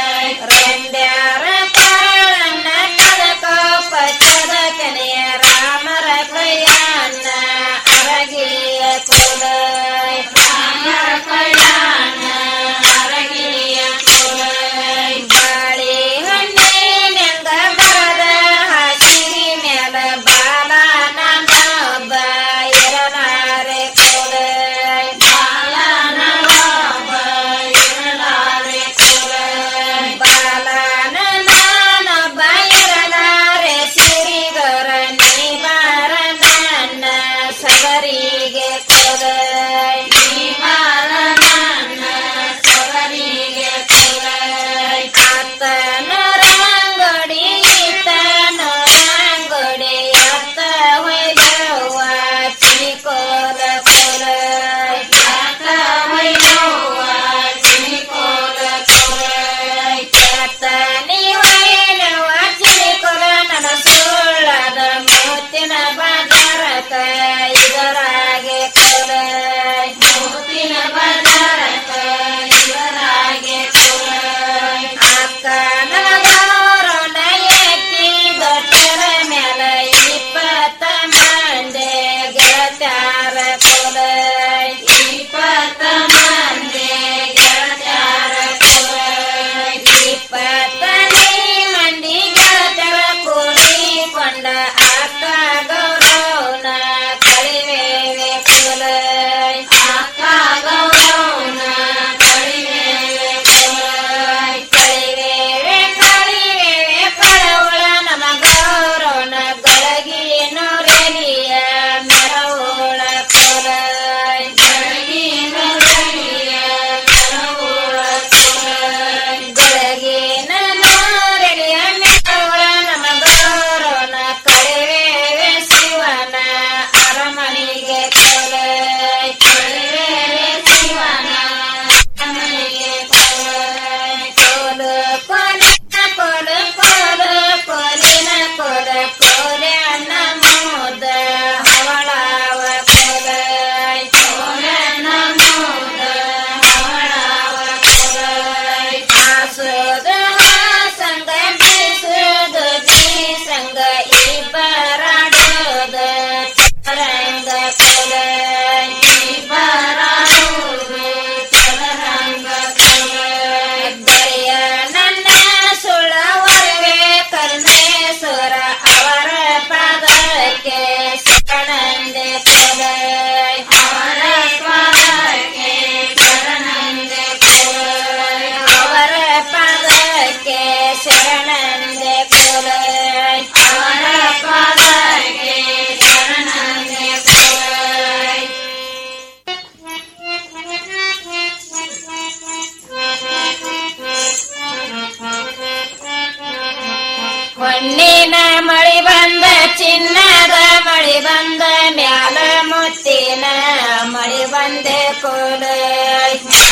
ರಂಡ್ಯಾರ ಕಾಳನ್ನ ಕಳಕೋ ಪಚ್ಚದ ಕನೆಯ ರಾಮರ ಕೈಯಾನ ಅರಗಿಯ ಕೊಲ ರಾಮರ ಕೈಯಾನ ಅರಗಿಯ ಕೊಲ ಬಾಳಿ ಹಣ್ಣಿನಿಂದ ಬರದ ಹಸಿರಿ ಮ್ಯಾಲ ಬಾಲ ನನ್ನೊಬ್ಬ ಇರಲಾರೆ ಕೊಲ ಬಾಲ ನನ್ನೊಬ್ಬ ಇರಲಾರೆ ಕೊಲ ಬಾಲ ನನ್ನೊಬ್ಬ ಇರಲಾರೆ ಸಿರಿಗರ ನೀ ಬಾರ ನನ್ನ ಸಗರಿಗೆ ಕೊಲ ನೀ ಬಾರ ನನ್ನ ಸಗರಿಗೆ ಕೊಲ ಅತ್ತನ ರಂಗೋಡಿ ಇತ್ತನ ರಂಗೋಡಿ ಅತ್ತ ಹೊಯ್ದವ್ವ ಚಿನಿಕೋಲ ಕೊಲ ಅತ್ತ ಹೊಯ್ದವ್ವ ಚಿನಿಕೋಲ ಕೊಲ ಅತ್ತ ನೀವಯ್ಯನವ್ವ ಚಿನಿಕೋಲ ನನ್ನ ಸುಳ್ಳದ ಮುತ್ತಿನ ಬಜಾರಕ ಇದರಾಗೆ ಕೊಲ ಮುತ್ತಿನ ಬಜಾರಕ ಇದರಾಗೆ ಕೊಲ ಅಕ್ಕ ನಗೌರನ ಎತ್ತಿ ದೊಡ್ಡರ ಮ್ಯಾಲ ಇಪ್ಪತ್ತ ಮಂದೆ ಗೆಳತ್ಯಾರ ಕೊಲ ಇಪ್ಪತ್ತ ಮಂದೆ ಗೆಳತ್ಯಾರ ಕೊಲ ಇಪ್ಪತ್ತನೇ ಮಂದಿ ಗೆಳತ್ಯಾರ ಕೂಡಿಕೊಂಡ ಅಕ್ಕ ಗೌರವನ ಕಳಿವೇವೆ ಕೊಲ ಅಕ್ಕ ಗೌರವನ ಕಳಿವೇವೆ ಕೊಲ ಕಳಿವೇವೆ ಕಳಿವೇವೆ ಕಳವಳ ನಮ ಗೌರವನ ಗಳಗಿ ನೋರೆಲಿಯ ಮೆರವೋಳ ಕೊಲ ಗಳಗಿ ನೋರೆಲಿಯ ಮೆರವೋಳ ಕೊಲ ಗಳಗಿನ ನೋರೆಲಿಯ ಮೆರವೋಳ ನಮ ಗೌರವನ ಕಳಿವೇವೆ ಶಿವನ ಅರಮನೆಗೆ ಕೊಲ ಕಳಿವೇವೆ ಶಿವನ ಅರಮನೆಗೆ ಕೊಲ ಕೋಲ ಕೊಲ ಕೊಲ ಕೊಲ ಕೊಲಿನ ಕೊಲ ಕೊಲೆ ಅನ್ನ ಮೋದ ಹವಳಾವ ಕೊಲ ಕೊಲೆ ಅನ್ನ ಮೋದ ಹವಳಾವ ಕೊಲ ಆಸೋದ ಸಂಗ ಬೀಸೋದ ಸಂಗ ಇಬ್ಬರಾಡೋದ ಚರಂಗ ಕೊಲ ಇಬ್ಬರಾಡೋದ ಚರಂಗ ಕೊಲ ದಯ ನನ್ನ ಸುಳವರವೇ ಕರ್ಮೇಶ್ವರ ಅವರ ಪಾದಕ್ಕೆ ಶರಣಂದೆ ಕೊಲ ಅವರ ಪಾದಕ್ಕೆ ಶರಣಂದೆ ಕೊಲ ಅವರ ಪಾದಕ್ಕೆ ಶರಣಂದೆ ಕೊಲ ಅವರ ಪಾದಕ್ಕೆ ಶರಣಂದೆ ಕೊಲ ಹೊನ್ನಿನ ಮಳಿ ಬಂದ ಚಿನ್ನದ ಮಳಿ ಬಂದ ಮ್ಯಾಲ ಮುತ್ತಿನ ಮಳಿ ಬಂದೆ ಕೋಲ